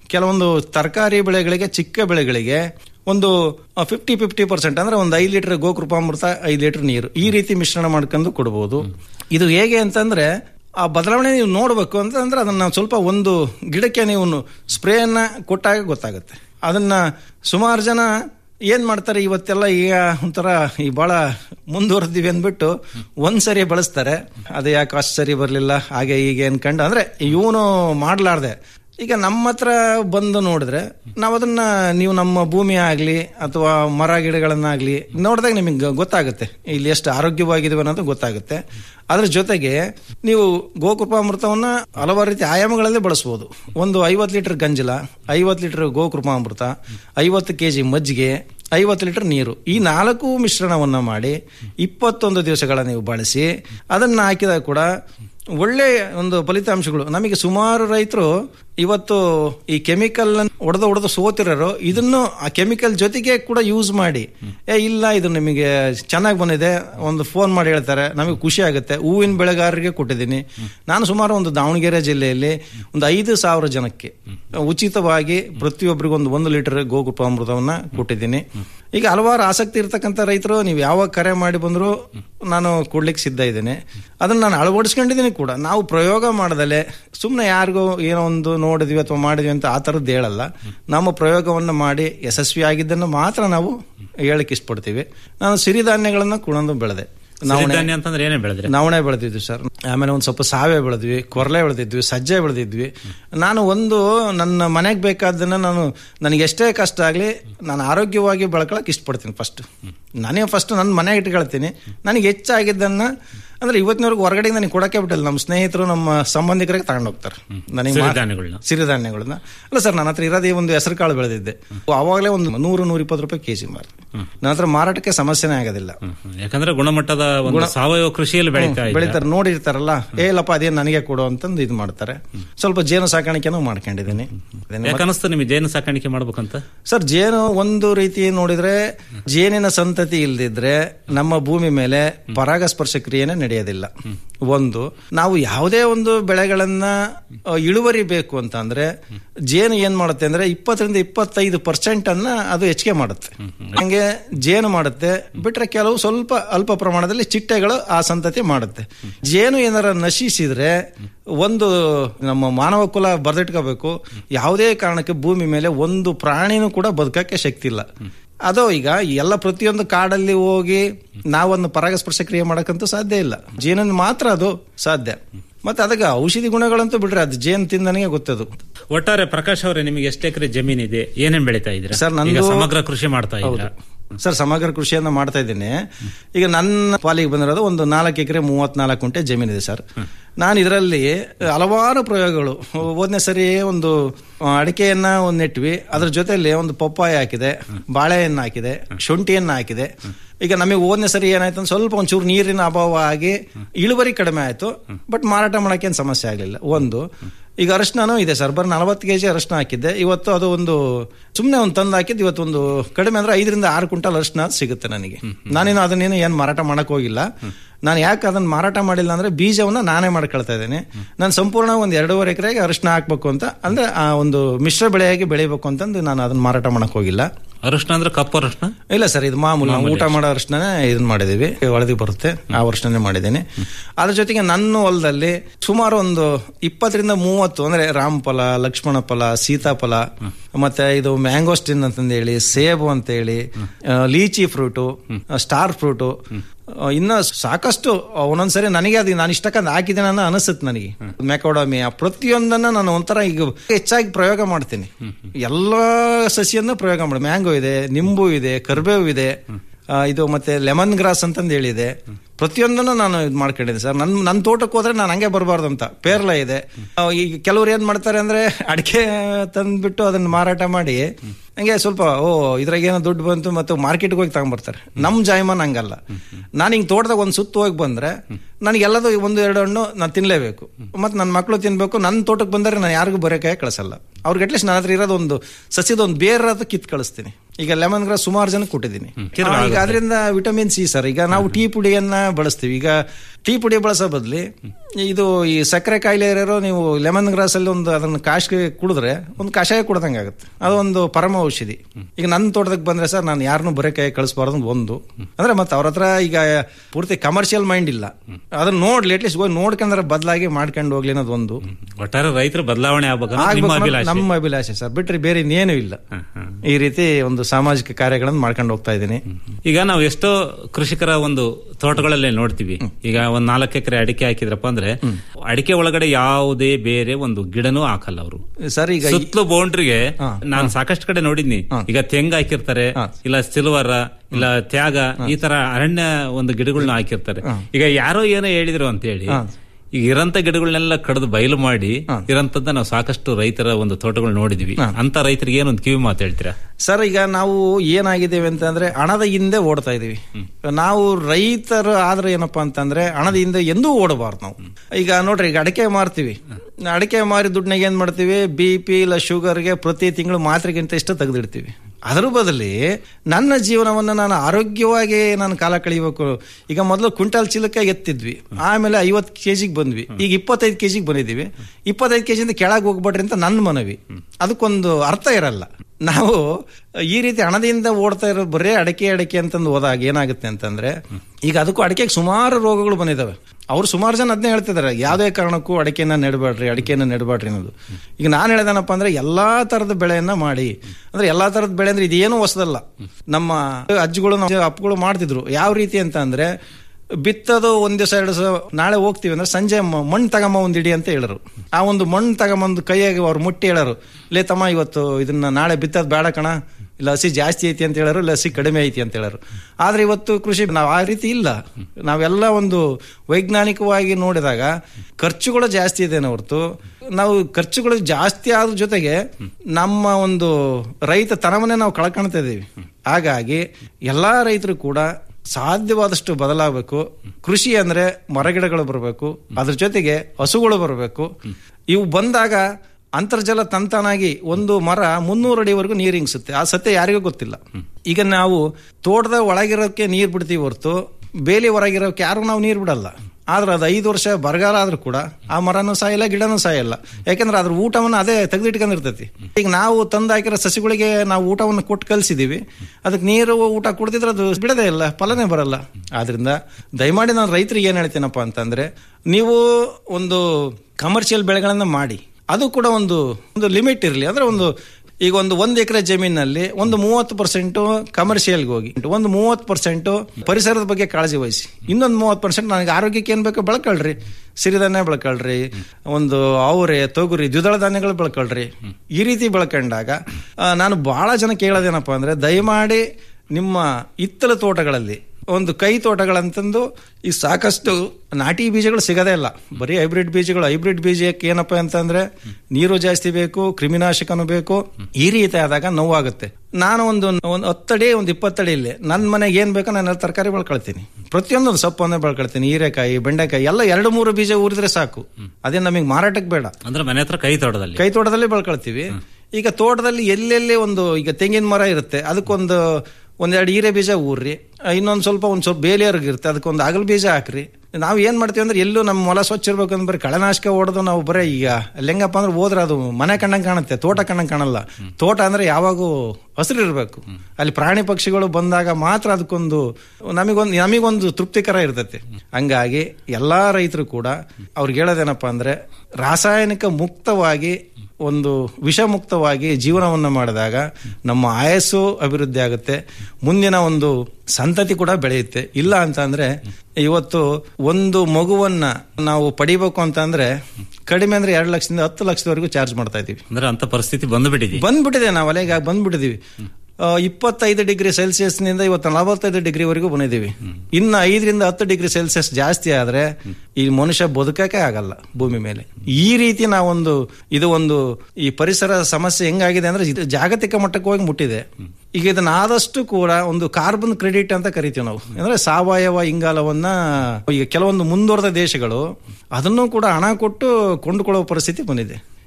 ಕೆಲವೊಂದು ತರಕಾರಿ ಬೆಳೆಗಳಿಗೆ ಚಿಕ್ಕ ಬೆಳೆಗಳಿಗೆ ಒಂದು ಫಿಫ್ಟಿ ಫಿಫ್ಟಿ ಪರ್ಸೆಂಟ್ ಅಂದ್ರೆ ಒಂದು ಐದು ಲೀಟರ್ ಗೋಕೃಪಾಮೃತ ಐದು ಲೀಟರ್ ನೀರು ಈ ರೀತಿ ಮಿಶ್ರಣ ಮಾಡ್ಕೊಂಡು ಕೊಡ್ಬೋದು ಇದು ಹೇಗೆ ಅಂತಂದ್ರೆ ಆ ಬದಲಾವಣೆ ನೀವು ನೋಡಬೇಕು ಅಂತಂದ್ರೆ ಅದನ್ನ ಸ್ವಲ್ಪ ಒಂದು ಗಿಡಕ್ಕೆ ನೀವು ಸ್ಪ್ರೇಯನ್ನ ಕೊಟ್ಟಾಗ ಗೊತ್ತಾಗುತ್ತೆ ಅದನ್ನ ಸುಮಾರು ಜನ ಏನ್ ಮಾಡ್ತಾರೆ ಇವತ್ತೆಲ್ಲ ಈಗ ಒಂಥರ ಈ ಬಹಳ ಮುಂದುವರೆದಿವಿ ಅಂದ್ಬಿಟ್ಟು ಒಂದ್ಸರಿ ಬಳಸ್ತಾರೆ ಅದು ಯಾಕೆ ಅಷ್ಟು ಸರಿ ಬರಲಿಲ್ಲ ಹಾಗೆ ಹೀಗೆ ಅನ್ಕಂಡು ಅಂದ್ರೆ ಇವನು ಮಾಡ್ಲಾರ್ದೆ ಈಗ ನಮ್ಮ ಹತ್ರ ಬಂದು ನೋಡಿದ್ರೆ ನಾವು ಅದನ್ನ ನೀವು ನಮ್ಮ ಭೂಮಿ ಆಗ್ಲಿ ಅಥವಾ ಮರ ಗಿಡಗಳನ್ನಾಗ್ಲಿ ನೋಡಿದಾಗ ನಿಮಗೆ ಗೊತ್ತಾಗುತ್ತೆ ಇಲ್ಲಿ ಎಷ್ಟು ಆರೋಗ್ಯವಾಗಿದೀವಿ ಅನ್ನೋದು ಗೊತ್ತಾಗುತ್ತೆ ಅದ್ರ ಜೊತೆಗೆ ನೀವು ಗೋಕೃಪಾಮೃತವನ್ನ ಹಲವಾರು ರೀತಿ ಆಯಾಮಗಳಲ್ಲಿ ಬಳಸಬಹುದು ಒಂದು ಐವತ್ತು ಲೀಟರ್ ಗಂಜಲ ಐವತ್ತು ಲೀಟರ್ ಗೋಕೃಪಾಮೃತ ಐವತ್ತು ಕೆಜಿ ಮಜ್ಜಿಗೆ ಐವತ್ತು ಲೀಟರ್ ನೀರು ಈ ನಾಲ್ಕು ಮಿಶ್ರಣವನ್ನ ಮಾಡಿ ಇಪ್ಪತ್ತೊಂದು ದಿವಸಗಳ ನೀವು ಬಳಸಿ ಅದನ್ನ ಹಾಕಿದಾಗ ಕೂಡ ಒಳ್ಳೆ ಒಂದು ಫಲಿತಾಂಶಗಳು ನಮಗೆ ಸುಮಾರು ರೈತರು ಇವತ್ತು ಈ ಕೆಮಿಕಲ್ ಹೊಡೆದು ಹೊಡೆದು ಸೋತಿರೋರು ಇದನ್ನು ಆ ಕೆಮಿಕಲ್ ಜೊತೆಗೆ ಕೂಡ ಯೂಸ್ ಮಾಡಿ ಏ ಇಲ್ಲ ಇದು ನಿಮಗೆ ಚೆನ್ನಾಗಿ ಬಂದಿದೆ ಒಂದು ಫೋನ್ ಮಾಡಿ ಹೇಳ್ತಾರೆ ನಮಗೆ ಖುಷಿ ಆಗುತ್ತೆ ಹೂವಿನ ಬೆಳೆಗಾರರಿಗೆ ಕೊಟ್ಟಿದ್ದೀನಿ ನಾನು ಸುಮಾರು ಒಂದು ದಾವಣಗೆರೆ ಜಿಲ್ಲೆಯಲ್ಲಿ ಒಂದು ಐದು ಸಾವಿರ ಜನಕ್ಕೆ ಉಚಿತವಾಗಿ ಪ್ರತಿಯೊಬ್ಬರಿಗೂ ಒಂದು ಒಂದು ಲೀಟರ್ ಗೋಕೃಪಾಮೃತವನ್ನ ಕೊಟ್ಟಿದ್ದೀನಿ ಈಗ ಹಲವಾರು ಆಸಕ್ತಿ ಇರ್ತಕ್ಕಂಥ ರೈತರು ನೀವು ಯಾವಾಗ ಕರೆ ಮಾಡಿ ಬಂದರೂ ನಾನು ಕೊಡ್ಲಿಕ್ಕೆ ಸಿದ್ಧ ಇದ್ದೇನೆ ಅದನ್ನ ನಾನು ಅಳವಡಿಸ್ಕೊಂಡಿದ್ದೀನಿ ಕೂಡ ನಾವು ಪ್ರಯೋಗ ಮಾಡದಲೆ ಸುಮ್ಮನೆ ಯಾರಿಗೋ ಏನೋ ಒಂದು ನೋಡಿದ್ವಿ ಅಥವಾ ಮಾಡಿದ್ವಿ ಅಂತ ಆ ಥರದ್ದು ಹೇಳಲ್ಲ ನಮ್ಮ ಪ್ರಯೋಗವನ್ನು ಮಾಡಿ ಯಶಸ್ವಿ ಆಗಿದ್ದನ್ನು ಮಾತ್ರ ನಾವು ಹೇಳಕ್ ಇಷ್ಟಪಡ್ತೀವಿ ನಾನು ಸಿರಿಧಾನ್ಯಗಳನ್ನ ಕುಣಂದು ಬೆಳೆದೆ ಸಿರಿಧಾನ್ಯ ಅಂತಂದ್ರೆ ಏನೇ ಬೆಳೆದ್ರಿ ನವಣೆ ಬೆಳೆದಿದ್ವಿ ಸರ್ ಆಮೇಲೆ ಒಂದು ಸ್ವಲ್ಪ ಸಾವೆ ಬೆಳೆದ್ವಿ ಕೊರಲೆ ಬೆಳೆದಿದ್ವಿ ಸಜ್ಜೆ ಬೆಳೆದಿದ್ವಿ ನಾನು ಒಂದು ನನ್ನ ಮನೆಗೆ ಬೇಕಾದನ್ನ ನಾನು ನನಗೆ ಎಷ್ಟೇ ಕಷ್ಟ ಆಗಲಿ ನಾನು ಆರೋಗ್ಯವಾಗಿ ಬೆಳ್ಕೊಳಕ್ ಇಷ್ಟಪಡ್ತೀನಿ ಫಸ್ಟ್ ನಾನೇ ಫಸ್ಟ್ ನನ್ನ ಮನೆಗೆ ಇಟ್ಕೊಳ್ತೀನಿ ನನಗೆ ಹೆಚ್ಚಾಗಿದ್ದನ್ನ ಅಂದ್ರೆ ಇವತ್ತಿನವರೆಗೂ ಹೊರಗಡೆ ನನಗೆ ಕೊಡಕ್ಕೆ ಬಿಟ್ಟಿಲ್ಲ ನಮ್ಮ ಸ್ನೇಹಿತರು ನಮ್ಮ ಸಂಬಂಧಿಕರಿಗೆ ತಗೊಂಡು ಹೋಗ್ತಾರೆ ನನಗೆ ಮಾ- ಸಿರಿಧಾನ್ಯಗಳನ್ನ. ಸಿರಿಧಾನ್ಯಗಳನ್ನ ಅಲ್ಲ ಸರ್ ನನ್ನ ಹತ್ರ ಇರೋದೇ ಒಂದು ಹೆಸರು ಕಾಳು ಬೆಳೆದಿದ್ದೆ ಅವಾಗಲೇ ಒಂದು ನೂರು ನೂರ ಇಪ್ಪತ್ತು ರೂಪಾಯಿ ಕೆಜಿ ಮಾರ ನನ್ನ ಹತ್ರ ಮಾರಾಟಕ್ಕೆ ಸಮಸ್ಯೆನೇ ಆಗೋದಿಲ್ಲ ಯಾಕಂದ್ರೆ ಗುಣಮಟ್ಟದ ಒಂದು ಗುಣ- ಸಾವಯವ ಕೃಷಿಯಲ್ಲಿ ಬೆಳೀತಾ ಹ್ಮ್, ಇದೆ ಬೆಳಿತಾರೆ ನೋಡಿರ್ತಾರಲ್ಲ ಏ ಇಲ್ಲಪ್ಪ ಅದೇನ್ ನನಗೆ ಕೊಡು ಅಂತಂದು ಇದು ಮಾಡ್ತಾರೆ ಸ್ವಲ್ಪ ಜೇನು ಸಾಕಾಣಿಕೆನೂ ಮಾಡ್ಕೊಂಡಿದ್ದೀನಿ ಅದೇನು ಯಾಕೆ ಅನಿಸ್ತು ನಿಮಗೆ ಜೇನು ಸಾಕಾಣಿಕೆ ಮಾಡ್ಬೇಕಂತ ಸರ್ ಜೇನು ಒಂದು ರೀತಿ ನೋಡಿದ್ರೆ ಜೇನಿನ ಸಂತತಿ ಇಲ್ದಿದ್ರೆ ನಮ್ಮ ಭೂಮಿ ಮೇಲೆ ಪರಾಗಸ್ಪರ್ಶ ಕ್ರಿಯೆನೇ ನಡೆಯೋದಿಲ್ಲ ಒಂದು ನಾವು ಯಾವುದೇ ಒಂದು ಬೆಳೆಗಳನ್ನ ಅ, ಇಳುವರಿ ಬೇಕು ಅಂತ ಅಂದ್ರೆ ಜೇನು ಏನ್ ಮಾಡುತ್ತೆ ಅಂದ್ರೆ ಇಪ್ಪತ್ತರಿಂದ ಇಪ್ಪತ್ತೈದು ಪರ್ಸೆಂಟ್ ಅನ್ನ ಅದು ಹೆಚ್ಚಿಗೆ ಮಾಡುತ್ತೆ ಹಂಗೆ ಜೇನು ಮಾಡುತ್ತೆ ಬಿಟ್ರೆ ಕೆಲವು ಸ್ವಲ್ಪ ಅಲ್ಪ ಪ್ರಮಾಣದಲ್ಲಿ ಚಿಟ್ಟೆಗಳು ಆ ಸಂತತಿ ಮಾಡುತ್ತೆ ಜೇನು ಏನಾರ ನಶಿಸಿದ್ರೆ ಒಂದು ನಮ್ಮ ಮಾನವ ಕುಲ ಬರೆದಿಟ್ಕೋಬೇಕು ಯಾವುದೇ ಕಾರಣಕ್ಕೆ ಭೂಮಿ ಮೇಲೆ ಒಂದು ಪ್ರಾಣಿನೂ ಕೂಡ ಬದುಕಕ್ಕೆ ಶಕ್ತಿ ಇಲ್ಲ ಅದು ಈಗ ಎಲ್ಲ ಪ್ರತಿಯೊಂದು ಕಾಡಲ್ಲಿ ಹೋಗಿ ನಾವೊಂದು ಪರಾಗಸ್ಪರ್ಶ ಕ್ರಿಯೆ ಮಾಡಕ್ಕಂತೂ ಸಾಧ್ಯ ಇಲ್ಲ ಜೇನನ್ ಮಾತ್ರ ಅದು ಸಾಧ್ಯ ಮತ್ತೆ ಅದಕ್ಕೆ ಔಷಧಿ ಗುಣಗಳಂತೂ ಬಿಡ್ರೆ ಅದು ಜೇನು ತಿಂದನಿಗೆ ಗೊತ್ತದು ಒಟ್ಟಾರೆ ಪ್ರಕಾಶ್ ಅವರೇ ನಿಮಗೆ ಎಷ್ಟು ಎಕರೆ ಜಮೀನಿದೆ ಏನೇನ್ ಬೆಳೀತಾ ಇದ್ದೀರಾ ಸರ್, ನಂದು- ಈಗ ಸಮಗ್ರ ಕೃಷಿ ಮಾಡ್ತಾ ಇದ್ದೀರಾ ಸರ್ ಸಮಗ್ರ ಕೃಷಿಯನ್ನ ಮಾಡ್ತಾ ಇದ್ದೀನಿ ಈಗ ನನ್ನ ಪಾಲಿಗೆ ಬಂದಿರೋದು ಒಂದು ನಾಲ್ಕು ಎಕರೆ ಮೂವತ್ನಾಲ್ಕು ಕುಂಟೆ ಜಮೀನಿದೆ ಸರ್ ನಾನು ಇದರಲ್ಲಿ ಹಲವಾರು ಪ್ರಯೋಗಗಳು ಹೋದನೇ ಸರಿ ಒಂದು ಆ, ಅಡಿಕೆಯನ್ನ ಒಂದು ನೆಟ್ವಿ ಅದ್ರ ಜೊತೆಲಿ ಒಂದು ಪಪ್ಪಾಯ ಹಾಕಿದೆ ಬಾಳೆಹಣ್ಣು ಹಾಕಿದೆ ಶುಂಠಿಯನ್ನ ಹಾಕಿದೆ ಈಗ ನಮಗೆ ಹೋದನೇ ಸರಿ ಏನಾಯ್ತು ಅಂದ್ರೆ ಸ್ವಲ್ಪ ಒಂಚೂರು ನೀರಿನ ಅಭಾವ ಆಗಿ ಇಳುವರಿ ಕಡಿಮೆ ಆಯ್ತು ಬಟ್ ಮಾರಾಟ ಮಾಡಕ್ಕೆ ಏನು ಸಮಸ್ಯೆ ಆಗಲಿಲ್ಲ ಒಂದು ಈಗ ಅರಶಿನೂ ಇದೆ ಸರ್ ಬರ್ ನಲವತ್ತು ಕೆಜಿ ಅರಶಿನ ಹಾಕಿದ್ದೆ ಇವತ್ತು ಅದು ಒಂದು ಸುಮ್ಮನೆ ಒಂದು ತಂದು ಹಾಕಿದ್ದು ಇವತ್ತು ಒಂದು ಕಡಿಮೆ ಅಂದ್ರೆ ಐದರಿಂದ ಆರು ಕ್ವಿಂಟಲ್ ಅರಶಿನ ಸಿಗುತ್ತೆ ನನಗೆ ನಾನೇನು ಅದನ್ನೇನು ಏನು ಮಾರಾಟ ಮಾಡಕ್ ಹೋಗಿಲ್ಲ ನಾನು ಯಾಕೆ ಅದನ್ನ ಮಾರಾಟ ಮಾಡಿಲ್ಲ ಅಂದ್ರೆ ಬೀಜವನ್ನ ನಾನೇ ಮಾಡ್ಕೊಳ್ತಾ ಇದ್ದೇನೆ ನಾನು ಸಂಪೂರ್ಣ ಒಂದು ಎರಡೂವರೆ ಎಕರೆಗೆ ಅರಿಶಿನ ಹಾಕ್ಬೇಕು ಅಂತ ಅಂದ್ರೆ ಆ ಒಂದು ಮಿಶ್ರ ಬೆಳೆಯಾಗಿ ಬೆಳಿಬೇಕು ಅಂತಂದು ನಾನು ಅದನ್ನ ಮಾರಾಟ ಮಾಡಕ್ ಹೋಗಿಲ್ಲ ಅರಿಶಿನ ಅಂದ್ರೆ ಕಪ್ಪು ಅರಿಶಿನ ಇಲ್ಲ ಸರ್ ಇದು ಮಾಮೂಲು ನಾವು ಮಾಮೂಲಿ ಊಟ ಮಾಡೋ ಅರಿಶಿನೇ ಇದನ್ನ ಮಾಡಿದೀವಿ ವಳದಿ ಬರುತ್ತೆ ಆ ವರ್ಷನೇ ಮಾಡಿದ್ದೇನೆ ಅದ್ರ ಜೊತೆಗೆ ನನ್ನ ಹೊಲದಲ್ಲಿ ಸುಮಾರು ಒಂದು ಇಪ್ಪತ್ತರಿಂದ ಮೂವತ್ತು ಅಂದ್ರೆ ರಾಮಫಲ ಲಕ್ಷ್ಮಣ ಫಲ ಸೀತಾಫಲ ಮತ್ತೆ ಇದು ಮ್ಯಾಂಗೋಸ್ಟಿನ್ ಅಂತಂದು ಹೇಳಿ ಸೇಬು ಅಂತ ಹೇಳಿ ಆ, ಲೀಚಿ ಫ್ರೂಟು ಸ್ಟಾರ್ ಫ್ರೂಟು ಆ, ಇನ್ನ ಸಾಕಷ್ಟು ಒಂದೊಂದ್ಸರಿ ನನಗೆ ಅದು ನಾನು ಇಷ್ಟಕ್ಕಂದು ಹಾಕಿದ್ದೇನೆ ಅನ್ನೋ ಅನಿಸುತ್ತೆ ನನಗೆ ಮೆಕೋಡಮಿ ಆ ಪ್ರತಿಯೊಂದನ್ನ ನಾನು ಒಂಥರ ಈಗ ಹೆಚ್ಚಾಗಿ ಪ್ರಯೋಗ ಮಾಡ್ತೀನಿ ಎಲ್ಲ ಸಸಿಯನ್ನು ಪ್ರಯೋಗ ಮಾಡಿ ಮ್ಯಾಂಗೋ ಇದೆ ನಿಂಬು ಇದೆ ಕರ್ಬೇವು ಇದೆ ಆ, ಇದು ಮತ್ತೆ ಲೆಮನ್ ಗ್ರಾಸ್ ಅಂತಂದು ಹೇಳಿದೆ ಪ್ರತಿಯೊಂದನ್ನು ನಾನು ಇದು ಮಾಡ್ಕೊಂಡಿದ್ದೆ ಸರ್ ನನ್ನ ನನ್ನ ತೋಟಕ್ಕೆ ಹೋದ್ರೆ ನಾನು ಹಂಗೆ ಬರಬಾರ್ದು ಅಂತ ಪೇರ್ಲ ಇದೆ ಆ, ಈಗ ಕೆಲವ್ರು ಏನ್ ಮಾಡ್ತಾರೆ ಅಂದ್ರೆ ಅಡಿಕೆ ತಂದ್ಬಿಟ್ಟು ಅದನ್ನ ಮಾರಾಟ ಮಾಡಿ ಹಂಗೆ ಸ್ವಲ್ಪ ಓ ಇದ್ರಾಗ ಏನೋ ದುಡ್ಡು ಬಂತು ಮತ್ತು ಮಾರ್ಕೆಟ್ಗೆ ಹೋಗಿ ತಗೊಂಡ್ಬರ್ತಾರೆ ನಮ್ಮ ಜಾಯಮಾನ್ ಹಂಗಲ್ಲ ನಾನು ಹಿಂಗೆ ತೋಟದಾಗ ಒಂದು ಸುತ್ತು ಹೋಗಿ ಬಂದ್ರೆ ನನಗೆಲ್ಲದು ಒಂದು ಎರಡು ಹಣ್ಣು ನಾನು ತಿನ್ಲೇಬೇಕು ಮತ್ತು ನನ್ನ ಮಕ್ಕಳು ತಿನ್ಬೇಕು ನನ್ನ ತೋಟಕ್ಕೆ ಬಂದರೆ ನಾನು ಯಾರಿಗೂ ಬರೋಕೆ ಕಳಿಸಲ್ಲ ಅವ್ರಿಗೆ ಅಟ್ಲೀಸ್ಟ್ ನನ್ನ ಹತ್ರ ಇರೋದು ಒಂದು ಸಸಿದ ಒಂದು ಬೇರೆ ಕಿತ್ ಕಳಿಸ್ತೀನಿ ಈಗ ಲೆಮನ್ ಗ್ರಾಸ್ ಸುಮಾರು ಜನಕ್ಕೆ ಕೊಟ್ಟಿದ್ದೀನಿ ತಿರ್ಗಾ ಆ, ಈಗ ಆಗುತ್ತೆ. ಅದರಿಂದ ವಿಟಮಿನ್ ಸಿ ಸರ್ ಈಗ ನಾವು ಟೀ ಪುಡಿಯನ್ನ ಬಳಸ್ತೀವಿ ಈಗ ಟೀ ಪುಡಿ ಬಳಸೋ ಬದ್ಲಿ ಇದು ಈ ಸಕ್ಕರೆ ಕಾಯಿಲೆ ಇರೋರು ನೀವು ಲೆಮನ್ ಗ್ರಾಸ್ ಅಲ್ಲಿ ಒಂದು ಅದನ್ನ ಕಾಶಿಗೆ ಕುಡಿದ್ರೆ ಒಂದು ಕಷಾಯ ಕುಡ್ದಂಗೆ ಆಗುತ್ತೆ ಅದೊಂದು ಪರಮ ಔಷಧಿ ಈಗ ನನ್ನ ತೋಟದಕ್ಕೆ ಬಂದ್ರೆ ಸರ್ ನಾನು ಯಾರನ್ನೂ ಬರೀ ಕೈ ಕಳಿಸ್ಬಾರ್ದು ಅಂತ ಒಂದು ಅಂದ್ರೆ ಮತ್ತೆ ಅವ್ರ ಹತ್ರ ಈಗ ಪೂರ್ತಿ ಕಮರ್ಷಿಯಲ್ ಮೈಂಡ್ ಇಲ್ಲ ಅದನ್ನ ನೋಡ್ಲಿ ಅಟ್ಲೀಸ್ಟ್ ಹೋಗಿ ನೋಡ್ಕೊಂಡ್ರೆ ಬದಲಾಗಿ ಮಾಡ್ಕೊಂಡು ಹೋಗ್ಲಿ ಅನ್ನೋದು ಒಂದು ಒಟ್ಟಾರೆ ರೈತರು ಬದಲಾವಣೆ ಆಗ್ಬೇಕನ್ನೋದು ನಿಮ್ಮ ಆಗ್ಬೇಕು ಅನ್ನೋದು ಅಭಿಲಾಷೆ ನಮ್ಮ ಅಭಿಲಾಷೆ ಸರ್ ಬಿಟ್ರೆ ಬೇರೆ ಇನ್ನೇನು ಇಲ್ಲ ಈ ರೀತಿ ಒಂದು ಸಾಮಾಜಿಕ ಕಾರ್ಯಗಳನ್ನು ಮಾಡ್ಕೊಂಡು ಹೋಗ್ತಾ ಇದ್ದೀನಿ ಈಗ ನಾವು ಎಷ್ಟೋ ಕೃಷಿಕರ ಒಂದು ತೋಟಗಳಲ್ಲಿ ನೋಡ್ತೀವಿ ಈಗ ಒಂದ್ ನಾಲ್ಕು ಎಕರೆ ಅಡಿಕೆ ಹಾಕಿದ್ರಪ್ಪ ಅಂದ್ರೆ ಅಡಿಕೆ ಒಳಗಡೆ ಯಾವುದೇ ಬೇರೆ ಒಂದು ಗಿಡನೂ ಹಾಕಲ್ಲ ಅವರು ಸರ್ ಈಗ ಈ- ಸುತ್ತಲೂ ಬೌಂಡ್ರಿಗೆ ನಾನು ಸಾಕಷ್ಟು ಕಡೆ ನೋಡಿದ್ನಿ ಈಗ ತೆಂಗು ಹಾಕಿರ್ತಾರೆ ಇಲ್ಲ ಸಿಲ್ವರ ಇಲ್ಲ ತ್ಯಾಗ ಈ ತರ ಅರಣ್ಯ ಒಂದು ಗಿಡಗಳನ್ನ ಹಾಕಿರ್ತಾರೆ ಈಗ ಯಾರೋ ಏನೋ ಹೇಳಿದ್ರು ಅಂತ ಹೇಳಿ ಈಗ ಇರಂತ ಗಿಡಗಳನ್ನೆಲ್ಲ ಕಡಿದು ಬಯಲು ಮಾಡಿ ಇರಂತದ್ದ ನಾವು ಸಾಕಷ್ಟು ರೈತರ ಒಂದು ತೋಟಗಳು ನೋಡಿದ್ವಿ ಅಂತ ರೈತರಿಗೆ ಏನೊಂದು ಕಿವಿ ಮಾತು ಹೇಳ್ತೀರಾ ಸರ್ ಈಗ ನಾವು ಏನಾಗಿದ್ದೇವೆ ಅಂತಂದ್ರೆ ಹಣದ ಹಿಂದೆ ಓಡ್ತಾ ಇದೀವಿ ನಾವು ರೈತರು ಆದ್ರೆ ಏನಪ್ಪಾ ಅಂತಂದ್ರೆ ಹಣದ ಹಿಂದೆ ಎಂದೂ ಓಡಬಾರ್ದು ನಾವು ಈಗ ನೋಡ್ರಿ ಈಗ ಅಡಿಕೆ ಮಾರ್ತೀವಿ ಅಡಿಕೆ ಮಾರಿ ದುಡ್ಡಿನಾಗ ಏನ್ ಮಾಡ್ತೀವಿ ಬಿ ಪಿ ಇಲ್ಲ ಶುಗರ್ಗೆ ಪ್ರತಿ ತಿಂಗಳು ಮಾತ್ರೆಗಿಂತ ಇಷ್ಟು ತೆಗೆದಿಡ್ತೀವಿ ಅದ್ರ ಬದಲಿ ನನ್ನ ಜೀವನವನ್ನು ನಾನು ಆರೋಗ್ಯವಾಗಿ ನಾನು ಕಾಲ ಕಳಿಬೇಕು ಈಗ ಮೊದಲು ಕ್ವಿಂಟಲ್ ಚೀಲಕ್ಕೆ ಎತ್ತಿದ್ವಿ ಆಮೇಲೆ ಐವತ್ತು ಕೆಜಿಗೆ ಬಂದ್ವಿ ಈಗ ಇಪ್ಪತ್ತೈದು ಕೆಜಿಗೆ ಬಂದಿದ್ದೀವಿ ಇಪ್ಪತ್ತೈದು ಕೆಜಿಯಿಂದ ಕೆಳಗೆ ಹೋಗ್ಬೇಡ್ರಿ ಅಂತ ನನ್ನ ಮನವಿ ಅದಕ್ಕೊಂದು ಅರ್ಥ ಇರಲ್ಲ ನಾವು ಈ ರೀತಿ ಹಣದಿಂದ ಓಡ್ತಾ ಇರೋ ಬರೇ ಅಡಕೆ ಅಡಕೆ ಅಂತಂದು ಹೋದಾಗ ಏನಾಗುತ್ತೆ ಅಂತಂದ್ರೆ ಈಗ ಅದಕ್ಕೂ ಅಡಕೆಗೆ ಸುಮಾರು ರೋಗಗಳು ಬಂದಿದ್ದಾವೆ ಅವ್ರು ಸುಮಾರು ಜನ ಅದನ್ನೇ ಹೇಳ್ತಿದ್ದಾರೆ ಯಾವುದೇ ಕಾರಣಕ್ಕೂ ಅಡಿಕೆನ ನೆಡಬೇಡ್ರಿ ಅಡಿಕೆನ ನೆಡಬೇಡ್ರಿ ಅನ್ನೋದು ಈಗ ನಾನು ಹೇಳ್ದೇನಪ್ಪ ಅಂದ್ರೆ ಎಲ್ಲಾ ತರದ ಬೆಳೆಯನ್ನ ಮಾಡಿ ಅಂದ್ರೆ ಎಲ್ಲಾ ತರದ ಬೆಳೆ ಅಂದ್ರೆ ಇದೇನು ಹೊಸದಲ್ಲ ನಮ್ಮ ಅಜ್ಜಿಗಳು ನಮ್ಮ ಅಪ್ಪಗಳು ಮಾಡ್ತಿದ್ರು ಯಾವ ರೀತಿ ಅಂತ ಅಂದ್ರೆ ಬಿತ್ತದು ಒಂದ್ ದಿವಸ ಎರಡು ದಿವಸ ನಾಳೆ ಹೋಗ್ತೀವಿ ಅಂದ್ರೆ ಸಂಜೆ ಮ- ಮಣ್ಣು ತಗೊಂಬ ಒಂದ್ ಇಡಿ ಅಂತ ಹೇಳರು ಆ ಒಂದು ಮಣ್ಣು ತಗೊಂಬಂದು ಕೈಯಾಗಿ ಅವ್ರು ಮುಟ್ಟಿ ಹೇಳರು ಲೇ ತಮ್ಮ ಇವತ್ತು ಇದನ್ನ ನಾಳೆ ಬಿತ್ತದ್ ಬೇಡ ಕಣ ಇಲ್ಲ ಹಸಿ ಜಾಸ್ತಿ ಐತಿ ಅಂತ ಹೇಳರು ಇಲ್ಲ ಹಸಿ ಕಡಿಮೆ ಐತಿ ಅಂತ ಹೇಳರು ಆದ್ರೆ ಇವತ್ತು ಕೃಷಿ ನಾವು ಆ ರೀತಿ ಇಲ್ಲ ನಾವೆಲ್ಲ ಒಂದು ವೈಜ್ಞಾನಿಕವಾಗಿ ನೋಡಿದಾಗ ಖರ್ಚುಗಳು ಜಾಸ್ತಿ ಇದೇನೆ ಹೊರತು ನಾವು ಖರ್ಚುಗಳು ಜಾಸ್ತಿ ಆದ್ರ ಜೊತೆಗೆ ನಮ್ಮ ಒಂದು ರೈತ ತನವನ್ನೇ ನಾವು ಕಳ್ಕೊಳ್ತಾ ಇದೀವಿ ಹಾಗಾಗಿ ಎಲ್ಲಾ ರೈತರು ಕೂಡ ಸಾಧ್ಯವಾದಷ್ಟು ಬದಲಾಗಬೇಕು ಕೃಷಿ ಅಂದ್ರೆ ಮರಗಿಡಗಳು ಬರಬೇಕು ಅದ್ರ ಜೊತೆಗೆ ಹಸುಗಳು ಬರಬೇಕು ಇವು ಬಂದಾಗ ಅಂತರ್ಜಲ ತಂತಾನಾಗಿ ಒಂದು ಮರ ಮುನ್ನೂರು ಅಡಿವರೆಗೂ ನೀರು ಹಿಂಗ್ಸುತ್ತೆ ಆ ಸತ್ಯ ಯಾರಿಗೂ ಗೊತ್ತಿಲ್ಲ ಈಗ ನಾವು ತೋಟದ ಒಳಗಿರೋಕೆ ನೀರು ಬಿಡ್ತೀವಿ ಹೊರತು ಬೇಲಿ ಹೊರಗಿರೋಕೆ ಯಾರು ನಾವು ನೀರು ಬಿಡಲ್ಲ ಆದ್ರೆ ಅದು ಐದು ವರ್ಷ ಬರಗಾಲ ಆದ್ರೂ ಕೂಡ ಆ ಮರನೂ ಸಾಯಲ್ಲ ಗಿಡನೂ ಸಾಯಲ್ಲ ಯಾಕಂದ್ರೆ ಅದ್ರ ಊಟವನ್ನು ಅದೇ ತೆಗೆದಿಟ್ಕೊಂಡಿರ್ತೈತಿ ಈಗ ನಾವು ತಂದು ಹಾಕಿರೋ ಸಸಿಗಳಿಗೆ ನಾವು ಊಟವನ್ನು ಕೊಟ್ಟು ಕಲ್ಸಿದೀವಿ ಅದಕ್ಕೆ ನೀರು ಊಟ ಕೊಡ್ತಿದ್ರೆ ಅದು ಬಿಡದೇ ಇಲ್ಲ ಫಲನೇ ಬರಲ್ಲ ಆದ್ರಿಂದ ದಯಮಾಡಿ ನಾನು ರೈತರಿಗೆ ಏನ್ ಹೇಳ್ತೀನಪ್ಪ ಅಂತಂದ್ರೆ ನೀವು ಒಂದು ಕಮರ್ಷಿಯಲ್ ಬೆಳೆಗಳನ್ನ ಮಾಡಿ ಅದು ಕೂಡ ಒಂದು ಒಂದು ಲಿಮಿಟ್ ಇರಲಿ ಅಂದ್ರೆ ಒಂದು ಈಗ ಒಂದು ಒಂದು ಎಕರೆ ಜಮೀನಲ್ಲಿ ಒಂದು ಮೂವತ್ತು ಪರ್ಸೆಂಟ್ ಕಮರ್ಷಿಯಲ್ಗೆ ಹೋಗಿ ಒಂದು ಮೂವತ್ತು ಪರ್ಸೆಂಟ್ ಪರಿಸರದ ಬಗ್ಗೆ ಕಾಳಜಿ ವಹಿಸಿ ಇನ್ನೊಂದು ಮೂವತ್ತು ಪರ್ಸೆಂಟ್ ನನಗೆ ಆರೋಗ್ಯಕ್ಕೆ ಏನ್ ಬೇಕೋ ಬೆಳ್ಕೊಳ್ರಿ ಸಿರಿಧಾನ್ಯ ಬೆಳ್ಕೊಳ್ರಿ ಒಂದು ಅವರೆ ತೊಗುರಿ ದ್ವಿದಳ ಧಾನ್ಯಗಳು ಬೆಳ್ಕೊಳ್ರಿ ಈ ರೀತಿ ಬೆಳ್ಕೊಂಡಾಗ ಆ, ನಾನು ಬಹಳ ಜನ ಕೇಳೋದೇನಪ್ಪ ಅಂದ್ರೆ ದಯಮಾಡಿ ನಿಮ್ಮ ಹಿತ್ತಲ ತೋಟಗಳಲ್ಲಿ ಒಂದು ಕೈ ತೋಟಗಳಂತಂದು ಈ ಸಾಕಷ್ಟು ನಾಟಿ ಬೀಜಗಳು ಸಿಗದೇ ಇಲ್ಲ ಬರೀ ಹೈಬ್ರಿಡ್ ಬೀಜಗಳು ಹೈಬ್ರಿಡ್ ಬೀಜಕ್ಕೆ ಏನಪ್ಪ ಅಂತಂದ್ರೆ ನೀರು ಜಾಸ್ತಿ ಬೇಕು ಕ್ರಿಮಿನಾಶಕನು ಬೇಕು ಈ ರೀತಿ ಆದಾಗ ನೋವಾಗುತ್ತೆ ನಾನು ಒಂದು ಒಂದು ಹತ್ತಡಿ ಒಂದು ಇಪ್ಪತ್ತಡಿ ಇಲ್ಲಿ ನನ್ನ ಮನೆಗೆ ಏನ್ ಬೇಕೋ ನಾನು ತರಕಾರಿ ಬೆಳ್ಕೊಳ್ತೀನಿ ಪ್ರತಿಯೊಂದು ಸೊಪ್ಪನ್ನೇ ಬೆಳ್ಕೊಳ್ತೀನಿ ಹೀರೆಕಾಯಿ ಬೆಂಡೆಕಾಯಿ ಎಲ್ಲ ಎರಡು ಮೂರು ಬೀಜ ಊರಿದ್ರೆ ಸಾಕು ಅದೇ ನಮಗೆ ಮಾರಾಟಕ್ಕೆ ಬೇಡ ಅಂದ್ರೆ ಮನೆ ಹತ್ರ ಕೈ ತೋಟದಲ್ಲಿ ಕೈ ತೋಟದಲ್ಲಿ ಬೆಳ್ಕೊಳ್ತೀವಿ ಈಗ ತೋಟದಲ್ಲಿ ಎಲ್ಲೆಲ್ಲಿ ಒಂದು ಈಗ ತೆಂಗಿನ ಮರ ಇರುತ್ತೆ ಅದಕ್ಕೊಂದು ಒಂದೆರಡು ಹೀರೆ ಬೀಜ ಊರ್ರಿ ಇನ್ನೊಂದು ಸ್ವಲ್ಪ ಒಂದು ಸ್ವಲ್ಪ ಬೇಲಿಯರ್ಗ್ ಇರುತ್ತೆ ಅದಕ್ಕೊಂದು ಅಗಲ್ ಬೀಜ ಹಾಕ್ರಿ ನಾವು ಏನ್ ಮಾಡ್ತೀವಿ ಅಂದ್ರೆ ಎಲ್ಲೂ ನಮ್ಮ ಹೊಲ ಸ್ವಚ್ಛ ಇರ್ಬೇಕು ಅಂದ್ರೆ ಬರೀ ಕಳೆನಾಶಕ ಹೊಡೆದು ನಾವು ಬರೀ ಈಗ ಹೆಂಗಪ್ಪ ಅಂದ್ರೆ ಹೋದ್ರೆ ಅದು ಮನೆ ಕಣ್ಣಂಗೆ ಕಾಣುತ್ತೆ ತೋಟ ಕಣ್ಣಂಗೆ ಕಾಣಲ್ಲ ತೋಟ ಅಂದ್ರೆ ಯಾವಾಗೂ ಹಸಿರು ಇರಬೇಕು ಅಲ್ಲಿ ಪ್ರಾಣಿ ಪಕ್ಷಿಗಳು ಬಂದಾಗ ಮಾತ್ರ ಅದಕ್ಕೊಂದು ನಮಗೊಂದು ನಮಗೊಂದು ತೃಪ್ತಿಕರ ಇರ್ತೈತಿ ಹಂಗಾಗಿ ಎಲ್ಲಾ ರೈತರು ಕೂಡ ಅವ್ರಿಗೆ ಹೇಳೋದೇನಪ್ಪ ಅಂದ್ರೆ ರಾಸಾಯನಿಕ ಮುಕ್ತವಾಗಿ ಒಂದು ವಿಷಮುಕ್ತವಾಗಿ ಜೀವನವನ್ನು ಮಾಡಿದಾಗ ನಮ್ಮ ಆಯಸ್ಸು ಅಭಿವೃದ್ಧಿ ಆಗುತ್ತೆ ಮುಂದಿನ ಒಂದು ಸಂತತಿ ಕೂಡ ಬೆಳೆಯುತ್ತೆ ಇಲ್ಲ ಅಂತ ಅಂದ್ರೆ ಇವತ್ತು ಒಂದು ಮಗುವನ್ನ ನಾವು ಪಡಿಬೇಕು ಅಂತ ಅಂದ್ರೆ ಕಡಿಮೆ ಅಂದ್ರೆ ಎರಡು ಲಕ್ಷದಿಂದ ಹತ್ತು ಲಕ್ಷದವರೆಗೂ ಚಾರ್ಜ್ ಮಾಡ್ತಾ ಇದೀವಿ ಅಂದ್ರೆ ಅಂತ ಪರಿಸ್ಥಿತಿ ಬಂದ್ಬಿಟ್ಟಿದೆ ಬಂದ್ಬಿಟ್ಟಿದೆ ನಾವು ಅಲೆಗೆ ಬಂದ್ಬಿಟ್ಟಿದೀವಿ ಆ, ಇಪ್ಪತ್ತೈದು ಡಿಗ್ರಿ ಸೆಲ್ಸಿಯಸ್ ನಿಂದ ಇವತ್ತು ನಲವತ್ತೈದು ಡಿಗ್ರಿ ವರೆಗೂ ಬಂದಿದ್ದೀವಿ ಇನ್ನು ಐದರಿಂದ ಹತ್ತು ಡಿಗ್ರಿ ಸೆಲ್ಸಿಯಸ್ ಜಾಸ್ತಿ ಆದ್ರೆ ಈ ಮನುಷ್ಯ ಬದುಕಕ್ಕೆ ಆಗಲ್ಲ ಭೂಮಿ ಮೇಲೆ ಈ ರೀತಿ ನಾವೊಂದು ಇದು ಒಂದು ಈ ಪರಿಸರ ಸಮಸ್ಯೆ ಹೆಂಗಾಗಿದೆ ಅಂದ್ರೆ ಇದು ಜಾಗತಿಕ ಮಟ್ಟಕ್ಕೆ ಹೋಗಿ ಮುಟ್ಟಿದೆ ಈಗ ಇದನ್ನ ಆದಷ್ಟು ಕೂಡ ಒಂದು ಕಾರ್ಬನ್ ಕ್ರೆಡಿಟ್ ಅಂತ ಕರಿತೀವಿ ನಾವು ಅಂದ್ರೆ ಸಾವಯವ ಇಂಗಾಲವನ್ನ ಈಗ ಕೆಲವೊಂದು ಮುಂದುವರೆದ ದೇಶಗಳು ಅದನ್ನು ಕೂಡ ಹಣ ಕೊಟ್ಟು ಕೊಂಡುಕೊಳ್ಳುವ ಪರಿಸ್ಥಿತಿ ಬಂದಿದೆ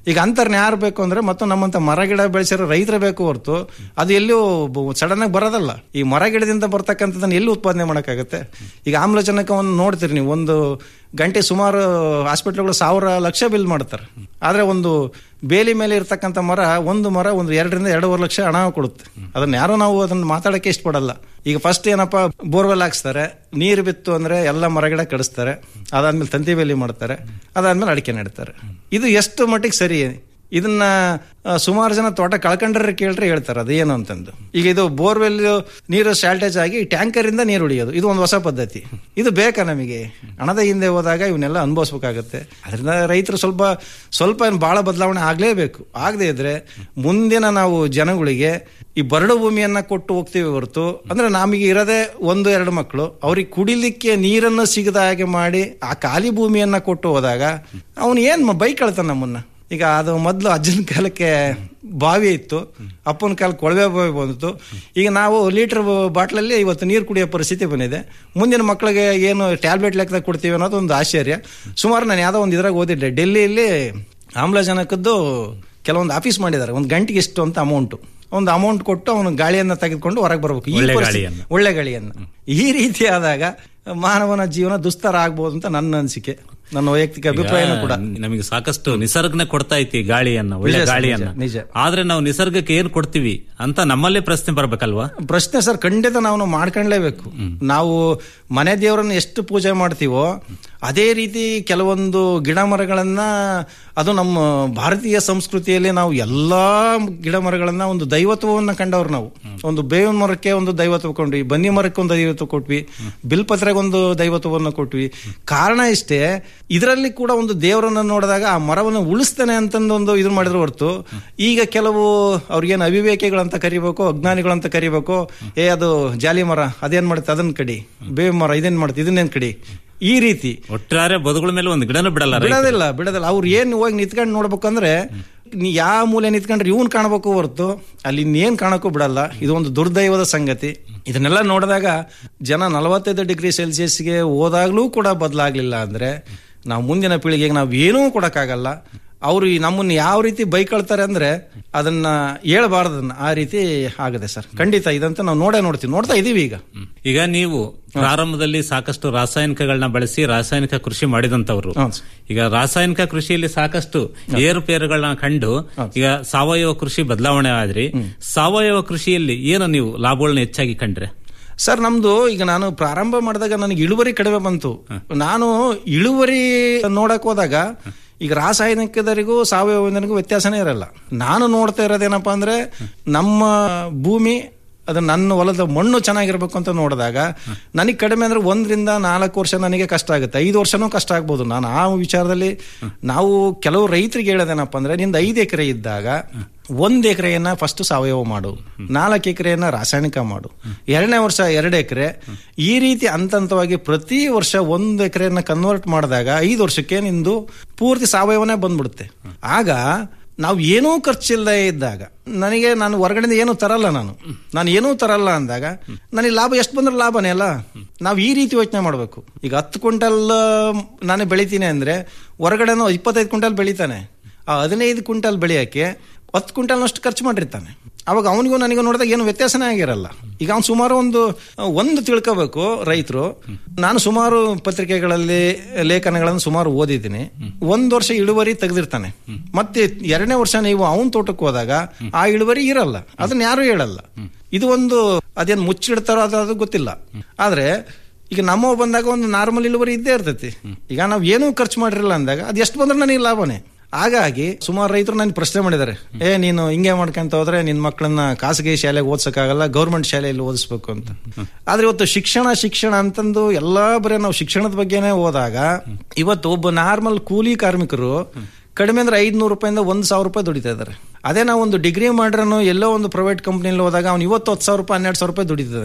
ಈಗ ಅಂತರ್ನ ಯಾರು ಬೇಕು ಅಂದ್ರೆ ಮತ್ತು ನಮ್ಮಂತ ಮರ ಗಿಡ ಬೆಳೆಸಿರೋ ರೈತರೇ ಬೇಕು ಹೊರತು ಅದು ಎಲ್ಲೂ ಸಡನ್ ಆಗಿ ಬರೋದಲ್ಲ ಈ ಮರ ಗಿಡದಿಂದ ಬರ್ತಕ್ಕಂಥದ್ದನ್ನ ಎಲ್ಲಿ ಉತ್ಪಾದನೆ ಮಾಡೋಕ್ಕಾಗತ್ತೆ ಈಗ ಆಮ್ಲಜನಕ ಒಂದು ನೋಡ್ತೀರಿ ನೀವು ಒಂದು ಗಂಟೆ ಸುಮಾರು ಹಾಸ್ಪಿಟ್ಲ್ಗಳು ಸಾವಿರ ಲಕ್ಷ ಬಿಲ್ ಮಾಡ್ತಾರೆ ಆದ್ರೆ ಒಂದು ಬೇಲಿ ಮೇಲೆ ಇರ್ತಕ್ಕಂಥ ಮರ ಒಂದು ಮರ ಒಂದು ಎರಡರಿಂದ ಎರಡೂವರೆ ಲಕ್ಷ ಹಣ ಕೊಡುತ್ತೆ ಅದನ್ನ ಯಾರು ನಾವು ಅದನ್ನ ಮಾತಾಡಕ್ಕೆ ಇಷ್ಟಪಡಲ್ಲ ಈಗ ಫಸ್ಟ್ ಏನಪ್ಪ ಬೋರ್ವೆಲ್ ಹಾಕ್ಸ್ತಾರೆ ನೀರು ಬಿತ್ತು ಅಂದ್ರೆ ಎಲ್ಲ ಮರಗಿಡ ಕಡಿಸ್ತಾರೆ ಅದಾದ್ಮೇಲೆ ತಂತಿ ಬೇಲಿ ಮಾಡ್ತಾರೆ ಅದಾದ್ಮೇಲೆ ಅಡಿಕೆ ನೆಡ್ತಾರೆ ಇದು ಎಷ್ಟು ಮಟ್ಟಿಗೆ ಸರಿ ಇದನ್ನ ಆ, ಸುಮಾರು ಜನ ತೋಟ ಕಳ್ಕೊಂಡ್ರೆ ಕೇಳ್ರೆ ಹೇಳ್ತಾರೆ ಅದೇನು ಅಂತಂದು ಈಗ ಇದು ಬೋರ್ವೆಲ್ ನೀರು ಶಾರ್ಟೇಜ್ ಆಗಿ ಟ್ಯಾಂಕರ್ ಇಂದ ನೀರು ಹೊಡಿಯೋದು ಇದು ಒಂದು ಹೊಸ ಪದ್ಧತಿ ಇದು ಬೇಕಾ ನಮಗೆ ಹಣದ ಹಿಂದೆ ಹೋದಾಗ ಇವನ್ನೆಲ್ಲ ಅನುಭವಿಸ್ಬೇಕಾಗತ್ತೆ ಅದರಿಂದ ರೈತರು ಸ್ವಲ್ಪ ಸ್ವಲ್ಪ ಏನು ಬಹಳ ಬದಲಾವಣೆ ಆಗ್ಲೇಬೇಕು ಆಗದೆ ಇದ್ರೆ ಮುಂದಿನ ನಾವು ಜನಗಳಿಗೆ ಈ ಬರಡು ಭೂಮಿಯನ್ನ ಕೊಟ್ಟು ಹೋಗ್ತೀವಿ ಹೊರತು ಅಂದ್ರೆ ನಮಗೆ ಇರೋದೇ ಒಂದು ಎರಡು ಮಕ್ಕಳು ಅವ್ರಿಗೆ ಕುಡಿಲಿಕ್ಕೆ ನೀರನ್ನು ಸಿಗದ ಹಾಗೆ ಮಾಡಿ ಆ ಖಾಲಿ ಭೂಮಿಯನ್ನ ಕೊಟ್ಟು ಹೋದಾಗ ಅವನು ಏನ್ ಬೈಕ್ ಕಳ್ತಾನ ನಮ್ಮನ್ನ ಈಗ ಅದು ಮೊದಲು ಅಜ್ಜನ ಕಾಲಕ್ಕೆ ಬಾವಿ ಇತ್ತು ಅಪ್ಪನ ಕಾಲ ಕೊಳವೆ ಬಾವಿ ಬಂದಿತ್ತು ಈಗ ನಾವು ಲೀಟರ್ ಬಾಟ್ಲಲ್ಲಿ ಇವತ್ತು ನೀರು ಕುಡಿಯೋ ಪರಿಸ್ಥಿತಿ ಬಂದಿದೆ ಮುಂದಿನ ಮಕ್ಕಳಿಗೆ ಏನು ಟ್ಯಾಬ್ಲೆಟ್ ಲೆಕ್ಕದಾಗ ಕೊಡ್ತೀವಿ ಅನ್ನೋದು ಒಂದು ಆಶ್ಚರ್ಯ ಸುಮಾರು ನಾನು ಯಾವುದೋ ಒಂದು ಇದ್ರಾಗ ಓದಿದ್ದೆ ಡೆಲ್ಲಿಯಲ್ಲಿ ಆಮ್ಲಜನಕದ್ದು ಕೆಲವೊಂದು ಆಫೀಸ್ ಮಾಡಿದ್ದಾರೆ ಒಂದು ಗಂಟೆಗೆ ಇಷ್ಟು ಅಂತ ಅಮೌಂಟು ಒಂದು ಅಮೌಂಟ್ ಕೊಟ್ಟು ಅವನು ಗಾಳಿಯನ್ನ ತೆಗೆದುಕೊಂಡು ಹೊರಗೆ ಬರಬೇಕು ಈ ಒಳ್ಳೆ ಪರಿಸ್ಥಿತಿ- ಗಾಳಿಯನ್ನ. ಒಳ್ಳೆ ಗಾಳಿಯನ್ನ ಈ ರೀತಿ ಆದಾಗ ಮಾನವನ ಜೀವನ ದುಸ್ತರ ಆಗ್ಬೋದು ಅಂತ ನನ್ನ ಅನಿಸಿಕೆ ನನ್ನ ವೈಯಕ್ತಿಕ ಅಭಿಪ್ರಾಯನೂ ಕೂಡ ಈಗ ನಮಗೆ ಸಾಕಷ್ಟು ನಿಸರ್ಗನೆ ಕೊಡ್ತಾ ಐತಿ ಗಾಳಿಯನ್ನ ಒಳ್ಳೆ ನಿಜ ಸರ್, ಗಾಳಿಯನ್ನ ನಿಜ, ನಿಜ. ಆದ್ರೆ ನಾವು ನಿಸರ್ಗಕ್ಕೆ ಏನ್ ಕೊಡ್ತೀವಿ ಅಂತ ನಮ್ಮಲ್ಲೇ ಪ್ರಶ್ನೆ ಬರ್ಬೇಕಲ್ವಾ ಪ್ರಶ್ನೆ ಸರ್ ಖಂಡಿತ ನಾವು ಮಾಡ್ಕೊಳ್ಳೇಬೇಕು ನಾವು ಮನೆ ದೇವರನ್ನ ಎಷ್ಟು ಪೂಜೆ ಮಾಡ್ತೀವೋ ಅದೇ ರೀತಿ ಕೆಲವೊಂದು ಗಿಡ ಮರಗಳನ್ನ ಅದು ನಮ್ಮ ಭಾರತೀಯ ಸಂಸ್ಕೃತಿಯಲ್ಲಿ ನಾವು ಎಲ್ಲಾ ಗಿಡ ಮರಗಳನ್ನ ಒಂದು ದೈವತ್ವವನ್ನ ಕಂಡವ್ರು ನಾವು ಒಂದು ಬೇವಿನ ಮರಕ್ಕೆ ಒಂದು ದೈವತ್ವ ಕೊಂಡ್ವಿ ಬನ್ನಿ ಮರಕ್ಕೆ ಒಂದು ದೈವತ್ವ ಕೊಟ್ವಿ ಬಿಲ್ಪತ್ರೆಗೆ ಒಂದು ದೈವತ್ವವನ್ನು ಕೊಟ್ವಿ ಕಾರಣ ಇಷ್ಟೇ ಇದರಲ್ಲಿ ಕೂಡ ಒಂದು ದೇವರನ್ನ ನೋಡಿದಾಗ ಆ ಮರವನ್ನು ಉಳಿಸ್ತಾನೆ ಅಂತಂದೊಂದು ಇದು ಮಾಡಿದ್ರು ಹೊರತು ಈಗ ಕೆಲವು ಅವ್ರಿಗೇನು ಅವಿವೇಕಿಗಳಂತ ಕರಿಬೇಕು ಅಜ್ಞಾನಿಗಳಂತ ಕರಿಬೇಕು ಏ ಅದು ಜಾಲಿ ಮರ ಅದೇನ್ ಮಾಡುತ್ತೆ ಅದನ್ನ ಕಡಿ ಬೇವಿನ ಮರ ಇದೇನ್ ಮಾಡುತ್ತೆ ಇದನ್ನೇನ್ ಕಡಿ ಈ ರೀತಿ ಒಟ್ಟಾರೆ ಬದುಗಳ ಮೇಲೆ ಒಂದು ಗಿಡನೂ ಬಿಡಲ್ಲ ರೈತರು. ಬಿಡೋದಿಲ್ಲ ಬಿಡೋದಿಲ್ಲ ಅವ್ರು ಏನ್ ಹೋಗಿ ನಿಂತ್ಕೊಂಡು ನೋಡ್ಬೇಕಂದ್ರೆ ನೀ ಯಾವ ಮೂಲೆ ನಿಂತ್ಕೊಂಡ್ರೆ ಇವನ್ ಕಾಣಬೇಕು ಹೊರತು ಅಲ್ಲಿ ಇನ್ನೇನ್ ಕಾಣಕ್ಕೂ ಬಿಡಲ್ಲ ಇದು ಒಂದು ದುರ್ದೈವದ ಸಂಗತಿ ಇದನ್ನೆಲ್ಲ ನೋಡಿದಾಗ ಜನ ನಲವತ್ತೈದು ಡಿಗ್ರಿ ಸೆಲ್ಸಿಯಸ್ಗೆ ಹೋದಾಗ್ಲೂ ಕೂಡ ಬದಲಾಗ್ಲಿಲ್ಲ ಅಂದ್ರೆ ನಾವು ಮುಂದಿನ ಪೀಳಿಗೆಗೆ ನಾವು ಏನೂ ಕೊಡಕ್ಕಾಗಲ್ಲ ಅವರು ಈ ನಮ್ಮನ್ನ ಯಾವ ರೀತಿ ಬೈಕೊಳ್ತಾರೆ ಅಂದ್ರೆ ಅದನ್ನ ಹೇಳ್ಬಾರ್ದನ್ನ ಆ ರೀತಿ ಆಗದೆ ಸರ್ ಖಂಡಿತ ಇದಂತ ನಾವು ನೋಡೇ ನೋಡ್ತೀವಿ ನೋಡ್ತಾ ಇದೀವಿ ಈಗ ಈಗ ನೀವು ಪ್ರಾರಂಭದಲ್ಲಿ ಸಾಕಷ್ಟು ರಾಸಾಯನಿಕಗಳನ್ನ ಬಳಸಿ ರಾಸಾಯನಿಕ ಕೃಷಿ ಮಾಡಿದಂತವ್ರು ಈಗ ರಾಸಾಯನಿಕ ಕೃಷಿಯಲ್ಲಿ ಸಾಕಷ್ಟು ಏರುಪೇರುಗಳನ್ನ ಕಂಡು ಈಗ ಸಾವಯವ ಕೃಷಿ ಬದಲಾವಣೆ ಆದ್ರಿ ಸಾವಯವ ಕೃಷಿಯಲ್ಲಿ ಏನು ನೀವು ಲಾಭಗಳನ್ನ ಹೆಚ್ಚಾಗಿ ಕಂಡ್ರೆ ಸರ್ ನಮ್ದು ಈಗ ನಾನು ಪ್ರಾರಂಭ ಮಾಡಿದಾಗ ನನಗೆ ಇಳುವರಿ ಕಡಿಮೆ ಬಂತು ನಾನು ಇಳುವರಿ ನೋಡಕ್ ಹೋದಾಗ ಈಗ ರಾಸಾಯನಿಕದರಿಗೂ ಸಾವಯವನಿಗೂ ವ್ಯತ್ಯಾಸನೇ ಇರಲ್ಲ ನಾನು ನೋಡ್ತಾ ಇರೋದೇನಪ್ಪಾ ಅಂದ್ರೆ ನಮ್ಮ ಭೂಮಿ ಅದು ನನ್ನ ಹೊಲದ ಮಣ್ಣು ಚೆನ್ನಾಗಿರ್ಬೇಕು ಅಂತ ನೋಡಿದಾಗ ನನಗೆ ಕಡಿಮೆ ಅಂದ್ರೆ ಒಂದರಿಂದ ನಾಲ್ಕು ವರ್ಷ ನನಗೆ ಕಷ್ಟ ಆಗುತ್ತೆ ಐದು ವರ್ಷನೂ ಕಷ್ಟ ಆಗ್ಬೋದು ನಾನು ಆ ವಿಚಾರದಲ್ಲಿ ನಾವು ಕೆಲವು ರೈತರಿಗೆ ಹೇಳೋದೇನಪ್ಪ ಅಂದ್ರೆ ನಿಂದ ಐದು ಎಕರೆ ಇದ್ದಾಗ ಒಂದ್ ಎಕರೆಯನ್ನ ಫಸ್ಟ್ ಸಾವಯವ ಮಾಡು ನಾಲ್ಕು ಎಕರೆಯನ್ನ ರಾಸಾಯನಿಕ ಮಾಡು ಎರಡನೇ ವರ್ಷ ಎರಡು ಎಕರೆ ಈ ರೀತಿ ಹಂತ ಹಂತವಾಗಿ ಪ್ರತಿ ವರ್ಷ ಒಂದು ಎಕರೆಯನ್ನ ಕನ್ವರ್ಟ್ ಮಾಡಿದಾಗ ಐದು ವರ್ಷಕ್ಕೆ ನಿಂದು ಪೂರ್ತಿ ಸಾವಯವನೇ ಬಂದ್ಬಿಡುತ್ತೆ ಆಗ ನಾವು ಏನೂ ಖರ್ಚಿಲ್ಲದೆ ಇದ್ದಾಗ ನನಗೆ ನಾನು ಹೊರಗಡೆಯಿಂದ ಏನೂ ತರಲ್ಲ ನಾನು ನಾನು ಏನೂ ತರಲ್ಲ ಅಂದಾಗ ನನಗೆ ಲಾಭ ಎಷ್ಟು ಬಂದ್ರೆ ಲಾಭನೇ ಅಲ್ಲ ನಾವು ಈ ರೀತಿ ಯೋಚನೆ ಮಾಡಬೇಕು ಈಗ ಹತ್ತು ಕ್ವಿಂಟಲ್ ನಾನು ಬೆಳಿತೀನಿ ಅಂದ್ರೆ ಹೊರಗಡೆನೂ ಇಪ್ಪತ್ತೈದು ಕ್ವಿಂಟಲ್ ಬೆಳಿತಾನೆ ಆ ಹದಿನೈದು ಕ್ವಿಂಟಲ್ ಬೆಳೆಯಕ್ಕೆ ಹತ್ತು ಕ್ವಿಂಟಲ್ನಷ್ಟು ಖರ್ಚು ಮಾಡಿರ್ತಾನೆ ಅವಾಗ ಅವನಿಗೂ ನನಗೂ ನೋಡಿದಾಗ ಏನು ವ್ಯತ್ಯಾಸನೇ ಆಗಿರಲ್ಲ ಈಗ ಅವ್ನು ಸುಮಾರು ಒಂದು ಒಂದು ತಿಳ್ಕೋಬೇಕು ರೈತರು ನಾನು ಸುಮಾರು ಪತ್ರಿಕೆಗಳಲ್ಲಿ ಲೇಖನಗಳನ್ನು ಸುಮಾರು ಓದಿದ್ದೀನಿ ಒಂದ್ ವರ್ಷ ಇಳುವರಿ ತೆಗೆದಿರ್ತಾನೆ ಮತ್ತೆ ಎರಡನೇ ವರ್ಷ ನೀವು ಅವನ್ ತೋಟಕ್ಕೆ ಹೋದಾಗ ಆ ಇಳುವರಿ ಇರಲ್ಲ ಅದನ್ನ ಯಾರು ಹೇಳಲ್ಲ ಇದು ಒಂದು ಅದೇನ್ ಮುಚ್ಚಿಡ್ತಾರೋ ಅದು ಅದು ಗೊತ್ತಿಲ್ಲ ಆದ್ರೆ ಈಗ ನಮ್ಮ ಬಂದಾಗ ಒಂದು ನಾರ್ಮಲ್ ಇಳುವರಿ ಇದ್ದೇ ಇರ್ತೈತಿ ಈಗ ನಾವು ಏನೂ ಖರ್ಚು ಮಾಡಿರಲ್ಲ ಅಂದಾಗ ಅದು ಎಷ್ಟು ಬಂದ್ರೆ ನನಗೆ ಲಾಭನೇ ಹಾಗಾಗಿ ಸುಮಾರು ರೈತರು ನನ್ ಪ್ರಶ್ನೆ ಮಾಡಿದ್ದಾರೆ ಏ ನೀನು ಹಿಂಗೆ ಮಾಡ್ಕೊಂತ ಹೋದ್ರೆ ನಿನ್ ಮಕ್ಕಳನ್ನ ಖಾಸಗಿ ಶಾಲೆಗೆ ಓದ್ಸಕ್ಕಾಗಲ್ಲ ಗೌರ್ಮೆಂಟ್ ಶಾಲೆಯಲ್ಲಿ ಓದಿಸ್ಬೇಕು ಅಂತ ಆದ್ರೆ ಇವತ್ತು ಶಿಕ್ಷಣ ಶಿಕ್ಷಣ ಅಂತಂದು ಎಲ್ಲಾ ಬರೀ ನಾವು ಶಿಕ್ಷಣದ ಬಗ್ಗೆನೇ ಹೋದಾಗ ಇವತ್ತು ಒಬ್ಬ ನಾರ್ಮಲ್ ಕೂಲಿ ಕಾರ್ಮಿಕರು ಕಡಿಮೆ ಅಂದ್ರೆ ಐದ್ನೂರು ರೂಪಾಯಿಂದ ಒಂದ್ ಸಾವಿರ ರೂಪಾಯಿ ದುಡಿತಾ ಇದ್ದಾರೆ ಅದೇ ನಾವು ಒಂದು ಡಿಗ್ರಿ ಮಾಡ್ರನು ಎಲ್ಲೋ ಒಂದು ಪ್ರೈವೇಟ್ ಕಂಪ್ನಿಯಲ್ಲಿ ಹೋದಾಗ ಅವ್ನು ಇವತ್ತು ಹತ್ತು ಸಾವಿರ ರೂಪಾಯಿ ಹನ್ನೆರಡು ಸಾವಿರ ರೂಪಾಯಿ ದುಡಿತಿದ್ದಾನೆ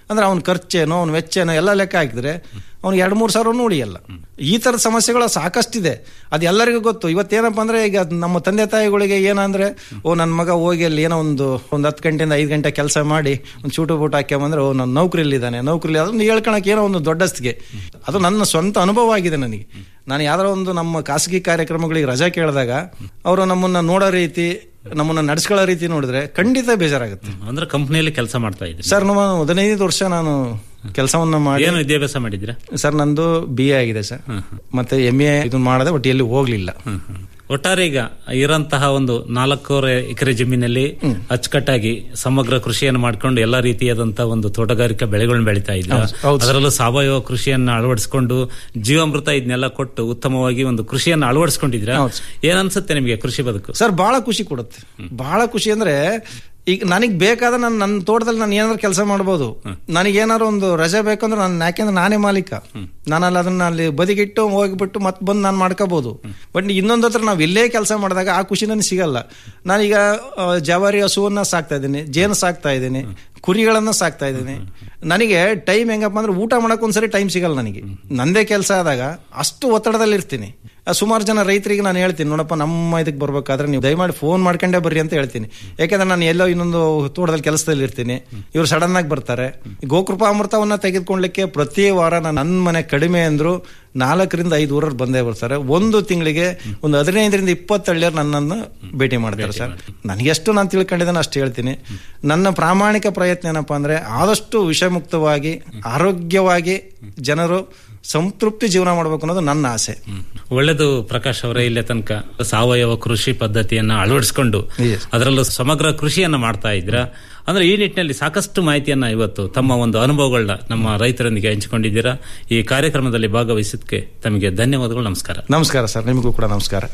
ಅಂದ್ರೆ ಅವ್ನ ಖರ್ಚೇನೋ ಅವ್ನ ವೆಚ್ಚೇನೋ ಎಲ್ಲ ಲೆಕ್ಕ ಹಾಕಿದ್ರೆ ಅವ್ನಿಗೆ ಎರಡು ಮೂರು ಸಾವಿರನೂ ಉಳಿಯಲ್ಲ ಈ ಥರದ ಸಮಸ್ಯೆಗಳು ಸಾಕಷ್ಟಿದೆ ಅದು ಎಲ್ಲರಿಗೂ ಗೊತ್ತು ಇವತ್ತೇನಪ್ಪ ಅಂದ್ರೆ ಈಗ ನಮ್ಮ ತಂದೆ ತಾಯಿಗಳಿಗೆ ಏನಂದ್ರೆ ಓ ನನ್ನ ಮಗ ಹೋಗಿ ಅಲ್ಲಿ ಏನೋ ಒಂದು ಒಂದು ಹತ್ತು ಗಂಟೆಯಿಂದ ಐದು ಗಂಟೆ ಕೆಲಸ ಮಾಡಿ ಒಂದು ಚೂಟು ಬೂಟ ಹಾಕ್ಯಂಬಂದ್ರೆ ಓ ನನ್ನ ನೌಕರಿಲಿದ್ದಾನೆ ನೌಕರಿಲಿ ಅದೊಂದು ಹೇಳ್ಕೊಳಕ್ಕೆ ಏನೋ ಒಂದು ದೊಡ್ಡಸ್ತಿಗೆ ಅದು ನನ್ನ ಸ್ವಂತ ಅನುಭವ ಆಗಿದೆ ನನಗೆ ನಾನು ಯಾವ್ದಾರ ಒಂದು ನಮ್ಮ ಖಾಸಗಿ ಕಾರ್ಯಕ್ರಮಗಳಿಗೆ ರಜಾ ಕೇಳಿದಾಗ ಅವರು ನಮ್ಮನ್ನ ನೋಡೋ ರೀತಿ ನಮ್ಮನ್ನ ನಡೆಸ್ಕೊಳ್ಳೋ ರೀತಿ ನೋಡಿದ್ರೆ ಖಂಡಿತ ಬೇಜಾರಾಗುತ್ತೆ ಅಂದ್ರೆ ಕಂಪ್ನಿಯಲ್ಲಿ ಕೆಲಸ ಮಾಡ್ತಾ ಇದ್ರಿ ಸರ್ ನಾನು ಹದಿನೈದು ವರ್ಷ ನಾನು ಕೆಲಸವನ್ನ ಮಾಡಿ ಏನು ವಿದ್ಯಾಭ್ಯಾಸ ಮಾಡಿದ್ರ ಸರ್ ನಂದು ಬಿ ಎ ಆಗಿದೆ ಸರ್ ಮತ್ತೆ ಎಂ ಎ ಇದನ್ನ ಮಾಡದೆ ಒಟ್ಟು ಎಲ್ಲಿ ಹೋಗ್ಲಿಲ್ಲ ಒಟ್ಟಾರೆ ಈಗ ಇರಂತಹ ಒಂದು ನಾಲ್ಕೂವರೆ ಎಕರೆ ಜಮೀನಲ್ಲಿ ಅಚ್ಚುಕಟ್ಟಾಗಿ ಸಮಗ್ರ ಕೃಷಿಯನ್ನು ಮಾಡ್ಕೊಂಡು ಎಲ್ಲಾ ರೀತಿಯಾದಂತಹ ಒಂದು ತೋಟಗಾರಿಕಾ ಬೆಳೆಗಳನ್ನ ಬೆಳೀತಾ ಇದ್ರ ಹೌದು, ಹೌದು. ಅದರಲ್ಲೂ ಸಾವಯವ ಕೃಷಿಯನ್ನ ಅಳವಡಿಸಿಕೊಂಡು ಜೀವಾಮೃತ ಇದನ್ನೆಲ್ಲ ಕೊಟ್ಟು ಉತ್ತಮವಾಗಿ ಒಂದು ಕೃಷಿಯನ್ನು ಅಳವಡಿಸ್ಕೊಂಡಿದ್ರ ಏನನ್ಸುತ್ತೆ ನಿಮಗೆ ಕೃಷಿ ಬದುಕು ಸರ್ ಬಹಳ ಖುಷಿ ಕೊಡುತ್ತೆ ಬಹಳ ಖುಷಿ ಅಂದ್ರೆ ಈಗ ನನಗೆ ಬೇಕಾದ ನಾನು ನನ್ನ ತೋಟದಲ್ಲಿ ನಾನು ಏನಾದ್ರು ಕೆಲಸ ಮಾಡ್ಬೋದು ನನಗೆ ಏನಾದ್ರು ಒಂದು ರಜೆ ಬೇಕಂದ್ರೆ ನಾನು ಯಾಕೆಂದ್ರೆ ನಾನೇ ಮಾಲೀಕ ನಾನು ಅಲ್ಲಿ ಅದನ್ನ ಅಲ್ಲಿ ಬದಿಗಿಟ್ಟು ಹೋಗ್ಬಿಟ್ಟು ಮತ್ತೆ ಬಂದು ನಾನು ಮಾಡ್ಕೋಬಹುದು ಬಟ್ ಇನ್ನೊಂದು ಹತ್ರ ನಾವು ಇಲ್ಲೇ ಕೆಲಸ ಮಾಡಿದಾಗ ಆ ಖುಷಿ ನನಗೆ ಸಿಗಲ್ಲ ನಾನೀಗ ಆ, ಜವಾರಿ ಹಸುವನ್ನ ಸಾಕ್ತಾ ಇದ್ದೀನಿ ಜೇನು ಸಾಕ್ತಾ ಇದ್ದೀನಿ ಕುರಿಗಳನ್ನ ಸಾಕ್ತಾ ಇದ್ದೀನಿ ನನಗೆ ಟೈಮ್ ಹೆಂಗಪ್ಪ ಅಂದ್ರೆ ಊಟ ಮಾಡಕ್ ಒಂದ್ಸರಿ ಟೈಮ್ ಸಿಗಲ್ಲ ನನಗೆ ನಂದೇ ಕೆಲಸ ಆದಾಗ ಅಷ್ಟು ಒತ್ತಡದಲ್ಲಿ ಇರ್ತೀನಿ ಸುಮಾರು ಜನ ರೈತರಿಗೆ ನಾನು ಹೇಳ್ತೀನಿ ನೋಡಪ್ಪ ನಮ್ಮ ಇದಕ್ಕೆ ಬರ್ಬೇಕಾದ್ರೆ ನೀವು ದಯಮಾಡಿ ಫೋನ್ ಮಾಡ್ಕೊಂಡೇ ಬರ್ರಿ ಅಂತ ಹೇಳ್ತೀನಿ ಯಾಕೆಂದ್ರೆ ನಾನು ಎಲ್ಲೋ ಇನ್ನೊಂದು ತೋಟದಲ್ಲಿ ಕೆಲಸದಲ್ಲಿ ಇರ್ತೀನಿ ಇವ್ರು ಸಡನ್ ಆಗಿ ಬರ್ತಾರೆ ಗೋಕೃಪಾ ಅಮೃತವನ್ನ ತೆಗೆದುಕೊಳ್ಳಿಕ್ಕೆ ಪ್ರತಿ ವಾರ ನಾನು ನನ್ನ ಮನೆ ಕಡಿಮೆ ಅಂದ್ರು ನಾಲ್ಕರಿಂದ ಐದು ಊರವ್ರು ಬಂದೇ ಬರ್ತಾರೆ ಒಂದು ತಿಂಗಳಿಗೆ ಒಂದು ಹದಿನೈದರಿಂದ ಇಪ್ಪತ್ತು ಹಳ್ಳಿಯರು ನನ್ನನ್ನು ಭೇಟಿ ಮಾಡ್ತಾರೆ ಸರ್ ನನಗೆ ಎಷ್ಟು ನಾನು ತಿಳ್ಕೊಂಡಿದ್ದೇನೆ ಅಷ್ಟು ಹೇಳ್ತೀನಿ ನನ್ನ ಪ್ರಾಮಾಣಿಕ ಪ್ರಯತ್ನ ಏನಪ್ಪಾ ಅಂದ್ರೆ ಆದಷ್ಟು ವಿಷಮುಕ್ತವಾಗಿ ಆರೋಗ್ಯವಾಗಿ ಜನರು ಸಂತೃಪ್ತಿ ಜೀವನ ಮಾಡ್ಬೇಕು ಅನ್ನೋದು ನನ್ನ ಆಸೆ ಒಳ್ಳೆದು ಪ್ರಕಾಶ್ ಅವರೇ ಇಲ್ಲೇ ತನಕ ಸಾವಯವ ಕೃಷಿ ಪದ್ಧತಿಯನ್ನ ಅಳವಡಿಸಿಕೊಂಡು ಅದರಲ್ಲೂ ಸಮಗ್ರ ಕೃಷಿಯನ್ನ ಮಾಡ್ತಾ ಇದ್ರ ಅಂದ್ರೆ ಈ ನಿಟ್ಟಿನಲ್ಲಿ ಸಾಕಷ್ಟು ಮಾಹಿತಿಯನ್ನ ಇವತ್ತು ತಮ್ಮ ಒಂದು ಅನುಭವಗಳನ್ನ ನಮ್ಮ ರೈತರೊಂದಿಗೆ ಹಂಚಿಕೊಂಡಿದ್ದೀರಾ ಈ ಕಾರ್ಯಕ್ರಮದಲ್ಲಿ ಭಾಗವಹಿಸಿದ್ದಕ್ಕೆ ತಮಗೆ ಧನ್ಯವಾದಗಳು ನಮಸ್ಕಾರ ನಮಸ್ಕಾರ ಸರ್ ನಿಮಗೂ ಕೂಡ ನಮಸ್ಕಾರ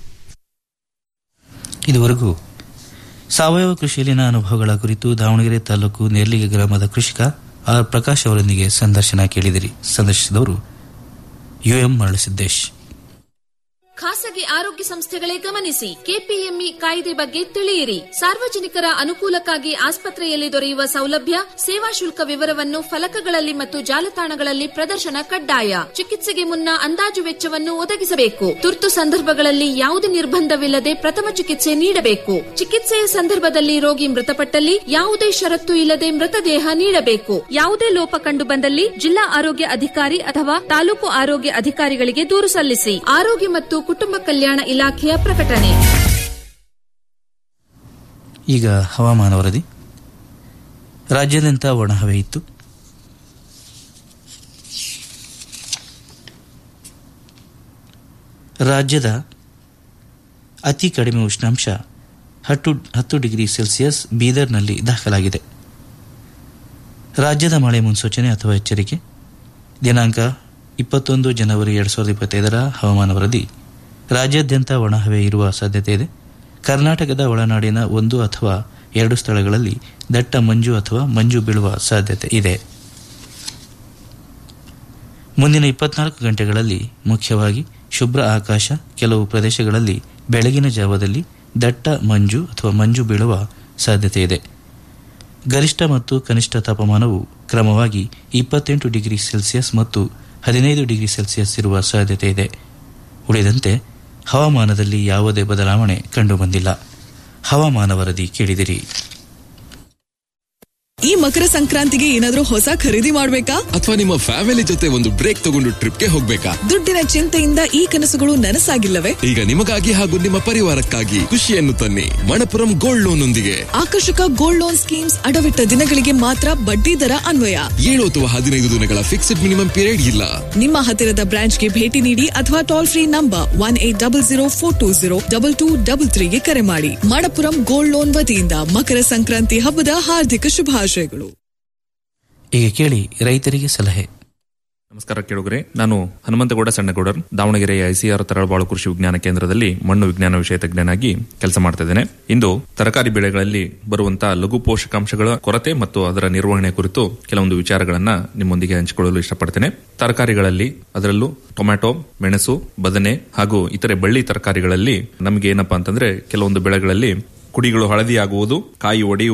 ಇದುವರೆಗೂ ಸಾವಯವ ಕೃಷಿಯಲ್ಲಿನ ಅನುಭವಗಳ ಕುರಿತು ದಾವಣಗೆರೆ ತಾಲೂಕು ನೇರ್ಲಿಗೆ ಗ್ರಾಮದ ಕೃಷಿಕ ಆರ್ ಪ್ರಕಾಶ್ ಅವರೊಂದಿಗೆ ಸಂದರ್ಶನ ಕೇಳಿದಿರಿ ಸಂದರ್ಶಿಸಿದವರು ಯುಎಂ ಮರಳಸಿದ್ದೇಶ್ ಖಾಸಗಿ ಆರೋಗ್ಯ ಸಂಸ್ಥೆಗಳೇ ಗಮನಿಸಿ ಕೆಪಿಎಂಇ ಕಾಯ್ದೆ ಬಗ್ಗೆ ತಿಳಿಯಿರಿ ಸಾರ್ವಜನಿಕರ ಅನುಕೂಲಕ್ಕಾಗಿ ಆಸ್ಪತ್ರೆಯಲ್ಲಿ ದೊರೆಯುವ ಸೌಲಭ್ಯ ಸೇವಾ ಶುಲ್ಕ ವಿವರವನ್ನು ಫಲಕಗಳಲ್ಲಿ ಮತ್ತು ಜಾಲತಾಣಗಳಲ್ಲಿ ಪ್ರದರ್ಶನ ಕಡ್ಡಾಯ ಚಿಕಿತ್ಸೆಗೆ ಮುನ್ನ ಅಂದಾಜು ವೆಚ್ಚವನ್ನು ಒದಗಿಸಬೇಕು ತುರ್ತು ಸಂದರ್ಭಗಳಲ್ಲಿ ಯಾವುದೇ ನಿರ್ಬಂಧವಿಲ್ಲದೆ ಪ್ರಥಮ ಚಿಕಿತ್ಸೆ ನೀಡಬೇಕು ಚಿಕಿತ್ಸೆಯ ಸಂದರ್ಭದಲ್ಲಿ ರೋಗಿ ಮೃತಪಟ್ಟಲ್ಲಿ ಯಾವುದೇ ಷರತ್ತು ಇಲ್ಲದೆ ಮೃತದೇಹ ನೀಡಬೇಕು ಯಾವುದೇ ಲೋಪ ಕಂಡು ಬಂದಲ್ಲಿ ಜಿಲ್ಲಾ ಆರೋಗ್ಯ ಅಧಿಕಾರಿ ಅಥವಾ ತಾಲೂಕು ಆರೋಗ್ಯ ಅಧಿಕಾರಿಗಳಿಗೆ ದೂರು ಸಲ್ಲಿಸಿ ಆರೋಗ್ಯ ಮತ್ತು ಕುಟುಂಬ ಕಲ್ಯಾಣ ಇಲಾಖೆಯ ಪ್ರಕಟಣೆ ಈಗ ಹವಾಮಾನ ವರದಿ ರಾಜ್ಯಾದ್ಯಂತ ಒಣಹವೆ ಇತ್ತು ರಾಜ್ಯದ ಅತಿ ಕಡಿಮೆ ಉಷ್ಣಾಂಶ ಹತ್ತು ಹತ್ತು ಡಿಗ್ರಿ ಸೆಲ್ಸಿಯಸ್ ಬೀದರ್ನಲ್ಲಿ ದಾಖಲಾಗಿದೆ ರಾಜ್ಯದ ಮಳೆ ಮುನ್ಸೂಚನೆ ಅಥವಾ ಎಚ್ಚರಿಕೆ ದಿನಾಂಕ ಇಪ್ಪತ್ತೊಂದು ಜನವರಿ ಎರಡು ಸಾವಿರದ ಇಪ್ಪತ್ತೈದರ ಹವಾಮಾನ ವರದಿ ರಾಜ್ಯಾದ್ಯಂತ ಒಣಹವೆ ಇರುವ ಸಾಧ್ಯತೆ ಇದೆ ಕರ್ನಾಟಕದ ಒಳನಾಡಿನ ಒಂದು ಅಥವಾ ಎರಡು ಸ್ಥಳಗಳಲ್ಲಿ ದಟ್ಟ ಮಂಜು ಅಥವಾ ಮಂಜು ಬೀಳುವ ಸಾಧ್ಯತೆ ಇದೆ ಮುಂದಿನ ಇಪ್ಪತ್ನಾಲ್ಕು ಗಂಟೆಗಳಲ್ಲಿ ಮುಖ್ಯವಾಗಿ ಶುಭ್ರ ಆಕಾಶ ಕೆಲವು ಪ್ರದೇಶಗಳಲ್ಲಿ ಬೆಳಗಿನ ಜಾವದಲ್ಲಿ ದಟ್ಟ ಮಂಜು ಅಥವಾ ಮಂಜು ಬೀಳುವ ಸಾಧ್ಯತೆ ಇದೆ ಗರಿಷ್ಠ ಮತ್ತು ಕನಿಷ್ಠ ತಾಪಮಾನವು ಕ್ರಮವಾಗಿ ಇಪ್ಪತ್ತೆಂಟು ಡಿಗ್ರಿ ಸೆಲ್ಸಿಯಸ್ ಮತ್ತು ಹದಿನೈದು ಡಿಗ್ರಿ ಸೆಲ್ಸಿಯಸ್ ಇರುವ ಸಾಧ್ಯತೆ ಇದೆ ಉಳಿದಂತೆ ಹವಾಮಾನದಲ್ಲಿ ಯಾವುದೇ ಬದಲಾವಣೆ ಕಂಡುಬಂದಿಲ್ಲ ಹವಾಮಾನ ವರದಿ ಕೇಳಿದಿರಿ ಈ ಮಕರ ಸಂಕ್ರಾಂತಿಗೆ ಏನಾದ್ರೂ ಹೊಸ ಖರೀದಿ ಮಾಡ್ಬೇಕಾ ಅಥವಾ ನಿಮ್ಮ ಫ್ಯಾಮಿಲಿ ಜೊತೆ ಒಂದು ಬ್ರೇಕ್ ತಗೊಂಡು ಟ್ರಿಪ್ಗೆ ಹೋಗ್ಬೇಕಾ ದುಡ್ಡಿನ ಚಿಂತೆಯಿಂದ ಈ ಕನಸುಗಳು ನನಸಾಗಿಲ್ಲವೇ ಈಗ ನಿಮಗಾಗಿ ಹಾಗೂ ನಿಮ್ಮ ಪರಿವಾರಕ್ಕಾಗಿ ಖುಷಿಯನ್ನು ತನ್ನಿ ಮಣಪುರಂ ಗೋಲ್ಡ್ ಲೋನ್ ಒಂದಿಗೆ ಆಕರ್ಷಕ ಗೋಲ್ಡ್ ಲೋನ್ ಸ್ಕೀಮ್ಸ್ ಅಡವಿಟ್ಟ ದಿನಗಳಿಗೆ ಮಾತ್ರ ಬಡ್ಡಿ ದರ ಅನ್ವಯ ಏಳು ಅಥವಾ ಹದಿನೈದು ದಿನಗಳ ಫಿಕ್ಸ್ಡ್ ಮಿನಿಮಮ್ ಪೀರಿಯಡ್ ಇಲ್ಲ ನಿಮ್ಮ ಹತ್ತಿರದ ಬ್ರಾಂಚ್ಗೆ ಭೇಟಿ ನೀಡಿ ಅಥವಾ toll free number one eight double zero four two zero double two double ತ್ರೀಗೆ ಕರೆ ಮಾಡಿ ಮಣಪುರಂ ಗೋಲ್ಡ್ ಲೋನ್ ವತಿಯಿಂದ ಮಕರ ಸಂಕ್ರಾಂತಿ ಹಬ್ಬದ ಹಾರ್ದಿಕ ಶುಭಾಶಯಗಳು ಈಗ ಕೇಳಿ ರೈತರಿಗೆ ಸಲಹೆ ನಮಸ್ಕಾರ ಕೇಳುಗರೆ ನಾನು ಹನುಮಂತಗೌಡ ಸಣ್ಣಗೌಡರ್ ದಾವಣಗೆರೆಯ ಐಸಿಆರ್ ತರಳಬಾಳು ಕೃಷಿ ವಿಜ್ಞಾನ ಕೇಂದ್ರದಲ್ಲಿ ಮಣ್ಣು ವಿಜ್ಞಾನ ವಿಷಯ ತಜ್ಞನಾಗಿ ಕೆಲಸ ಮಾಡ್ತಾ ಇದ್ದೇನೆ ಇಂದು ತರಕಾರಿ ಬೆಳೆಗಳಲ್ಲಿ ಬರುವಂತಹ ಲಘು ಪೋಷಕಾಂಶಗಳ ಕೊರತೆ ಮತ್ತು ಅದರ ನಿರ್ವಹಣೆ ಕುರಿತು ಕೆಲವೊಂದು ವಿಚಾರಗಳನ್ನ ನಿಮ್ಮೊಂದಿಗೆ ಹಂಚಿಕೊಳ್ಳಲು ಇಷ್ಟಪಡ್ತೇನೆ ತರಕಾರಿಗಳಲ್ಲಿ ಅದರಲ್ಲೂ ಟೊಮ್ಯಾಟೊ ಮೆಣಸು ಬದನೆ ಹಾಗೂ ಇತರೆ ಬಳ್ಳಿ ತರಕಾರಿಗಳಲ್ಲಿ ನಮಗೆ ಏನಪ್ಪಾ ಅಂತಂದ್ರೆ ಕೆಲವೊಂದು ಬೆಳೆಗಳಲ್ಲಿ ಕುಡಿಗಳು ಹಳದಿಯಾಗುವುದು ಕಾಯಿ ಒಡೆಯುವುದು